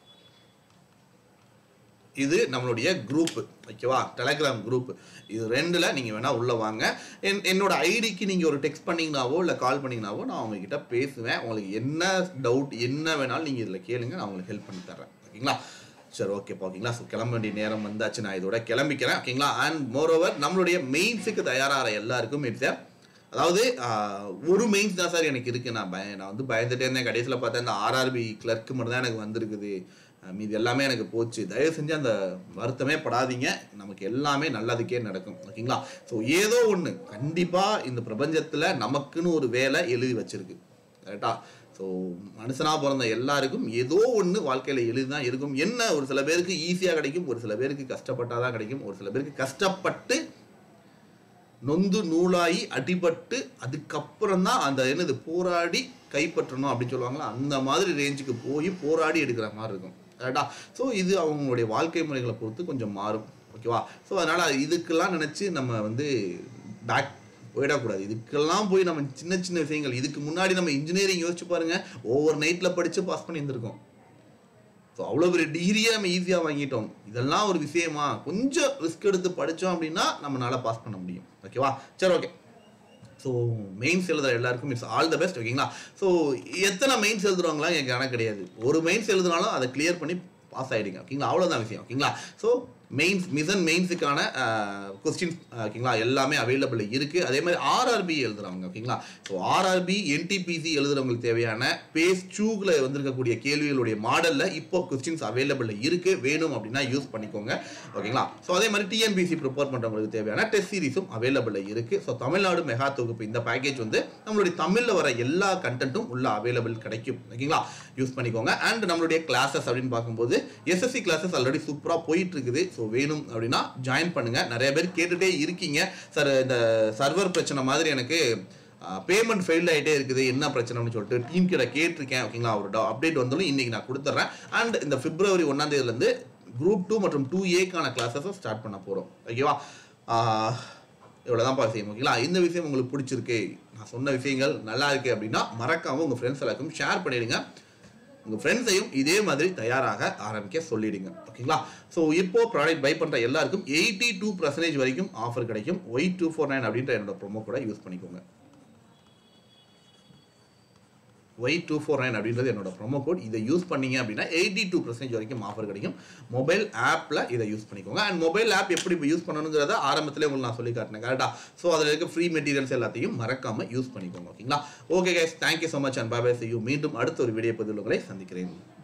இது நம்மளுடைய குரூப் ஓகேவா டெலகிராம் குரூப் இது ரெண்டில் நீங்கள் வேணால் உள்ளே வாங்க என் என்னோட ஐடிக்கு நீங்கள் ஒரு டெக்ஸ்ட் பண்ணிங்கனாவோ இல்லை கால் பண்ணிங்கனாவோ நான் உங்ககிட்ட பேசுவேன் உங்களுக்கு என்ன டவுட் என்ன வேணாலும் நீங்கள் இதில் கேளுங்க நான் உங்களுக்கு ஹெல்ப் பண்ணி தரேன் ஓகேங்களா சரி ஓகேப்பா ஓகேங்களா ஸோ கிளம்ப வேண்டிய நேரம் வந்தாச்சு நான் இதோட கிளம்பிக்கிறேன் ஓகேங்களா அண்ட் மோரோவர் நம்மளுடைய மெயின்ஸுக்கு தயாராகிற எல்லாருக்கும் இட்ஸ் அதாவது ஆஹ், ஒரு மெயின்ஸ் தான் சார் எனக்கு இருக்கு நான் பய நான் வந்து பயந்துட்டே இருந்தேன் கடைசியில் பார்த்தா இந்த ஆர்ஆர்பி கிளர்க்கு மட்டும் தான் எனக்கு வந்திருக்குது அஹ், மீதி எல்லாமே எனக்கு போச்சு தயவு செஞ்சு அந்த வருத்தமே படாதீங்க நமக்கு எல்லாமே நல்லதுக்கே நடக்கும் ஓகேங்களா ஸோ ஏதோ ஒன்று கண்டிப்பாக இந்த பிரபஞ்சத்தில் நமக்குன்னு ஒரு வேலை எழுதி வச்சிருக்கு கரெக்டா ஸோ மனுஷனாக பிறந்த எல்லாருக்கும் ஏதோ ஒன்று வாழ்க்கையில் எழுதி தான் இருக்கும் என்ன ஒரு சில பேருக்கு ஈஸியாக கிடைக்கும் ஒரு சில பேருக்கு கஷ்டப்பட்டாதான் தான் கிடைக்கும் ஒரு சில பேருக்கு கஷ்டப்பட்டு நொந்து நூலாகி அடிபட்டு அதுக்கப்புறம் தான் அந்த என்னது போராடி கைப்பற்றணும் அப்படின்னு சொல்லுவாங்களா அந்த மாதிரி ரேஞ்சுக்கு போய் போராடி எடுக்கிற மாதிரி இருக்கும் கரெக்டா ஸோ இது அவங்களுடைய வாழ்க்கை முறைகளை பொறுத்து கொஞ்சம் மாறும் ஓகேவா ஸோ அதனால் இதுக்கெல்லாம் நினச்சி நம்ம வந்து பேக் போயிடக்கூடாது இதுக்கெல்லாம் போய் நம்ம சின்ன சின்ன விஷயங்கள் இதுக்கு முன்னாடி நம்ம இன்ஜினியரிங் யோசிச்சு பாருங்க ஓவர் நைட்டில் படித்து பாஸ் பண்ணியிருந்திருக்கோம் ஸோ அவ்வளோ பெரிய டிகிரியே நம்ம ஈஸியாக வாங்கிட்டோம் இதெல்லாம் ஒரு விஷயமா கொஞ்சம் ரிஸ்க் எடுத்து படித்தோம் அப்படின்னா நம்மளால பாஸ் பண்ண முடியும் ஓகேவா சரி ஓகே ஸோ மெயின்ஸ் எழுதுற எல்லாருக்கும் இட்ஸ் ஆல் த பெஸ்ட் ஓகேங்களா ஸோ எத்தனை மெயின்ஸ் எழுதுறவங்களாம் எனக்கு கணக்கு கிடையாது ஒரு மெயின்ஸ் எழுதுனாலும் அதை கிளியர் பண்ணி பாஸ் ஆகிடுங்க ஓகேங்களா அவ்வளோதான் விஷயம் ஓகேங்களா ஸோ மெயின்ஸ் மிசன் மெயின்ஸுக்கான கொஸ்டின்ஸ் ஓகேங்களா எல்லாமே அவைலபிள் இருக்குது அதே மாதிரி ஆர்ஆர்பி எழுதுறவங்க ஓகேங்களா ஸோ ஆர்ஆர்பி என்டிபிசி எழுதுறவங்களுக்கு தேவையான பேஸ் டூவில் வந்திருக்கக்கூடிய கேள்விகளுடைய மாடலில் இப்போ கொஸ்டின்ஸ் அவைலபிள் இருக்குது வேணும் அப்படின்னா யூஸ் பண்ணிக்கோங்க ஓகேங்களா ஸோ அதே மாதிரி டிஎன்பிசி ப்ரிப்பேர் பண்ணுறவங்களுக்கு தேவையான டெஸ்ட் சீரிஸும் அவைலபிள் இருக்குது ஸோ தமிழ்நாடு மெகா தொகுப்பு இந்த பேக்கேஜ் வந்து நம்மளுடைய தமிழில் வர எல்லா கண்டென்ட்டும் உள்ள அவைலபிள் கிடைக்கும் ஓகேங்களா யூஸ் பண்ணிக்கோங்க அண்ட் நம்மளுடைய கிளாஸஸ் அப்படின்னு பார்க்கும்போது எஸ்எஸ்சி கிளாஸஸ் ஆல்ரெடி சூப்பராக போயிட்டு இருக்குது ஸோ வேணும் அப்படின்னா ஜாயின் பண்ணுங்க நிறைய பேர் கேட்டுட்டே இருக்கீங்க சார் இந்த சர்வர் பிரச்சனை மாதிரி எனக்கு பேமெண்ட் ஃபெயில் ஆகிட்டே இருக்குது என்ன பிரச்சனைன்னு சொல்லிட்டு டீம் கிட்ட கேட்டிருக்கேன் ஓகேங்களா ஒரு அப்டேட் வந்தாலும் இன்னைக்கு நான் கொடுத்துட்றேன் அண்ட் இந்த பிப்ரவரி ஒன்றாம் தேதியிலேருந்து குரூப் டூ மற்றும் டூ ஏக்கான கிளாஸஸை ஸ்டார்ட் பண்ண போகிறோம் ஓகேவா இவ்வளோதான் விஷயம் ஓகேங்களா இந்த விஷயம் உங்களுக்கு பிடிச்சிருக்கு நான் சொன்ன விஷயங்கள் நல்லா இருக்கு அப்படின்னா மறக்காம உங்கள் ஃப்ரெண்ட்ஸ் எல்லாருக்கும் ஷேர் பண்ணிடுங்க உங்கள் ஃப்ரெண்ட்ஸையும் இதே மாதிரி தயாராக ஆரம்பிக்க சொல்லிடுங்க ஓகேங்களா ஸோ இப்போ ப்ராடக்ட் பை பண்ணுற எல்லாருக்கும் எயிட்டி டூ பர்சன்டேஜ் வரைக்கும் ஆஃபர் கிடைக்கும் ஒய் டூ ஃபோர் நைன் அப்படின்ற என்னோட ப்ரோமோ கூட யூஸ் பண்ணிக்கோங்க ஒய் டூ ஃபோர் நைன் அப்படின்றது என்னோட ப்ரோமோ கோட் இதை யூஸ் பண்ணீங்க அப்படின்னா எயிட்டி டூ பர்சன்டேஜ் வரைக்கும் ஆஃபர் கிடைக்கும் மொபைல் ஆப்பில் இதை யூஸ் பண்ணிக்கோங்க அண்ட் மொபைல் ஆப் எப்படி இப்போ யூஸ் பண்ணணுங்கிறத ஆரம்பத்திலே உங்களுக்கு நான் சொல்லி காட்டினேன் கரெக்டாக ஸோ அதில் இருக்க ஃப்ரீ மெட்டீரியல்ஸ் எல்லாத்தையும் மறக்காமல் யூஸ் பண்ணிக்கோங்க ஓகேங்களா okay guys thank you so much and bye you மீண்டும் அடுத்த ஒரு வீடியோ பதிவுகளை சந்திக்கிறேன்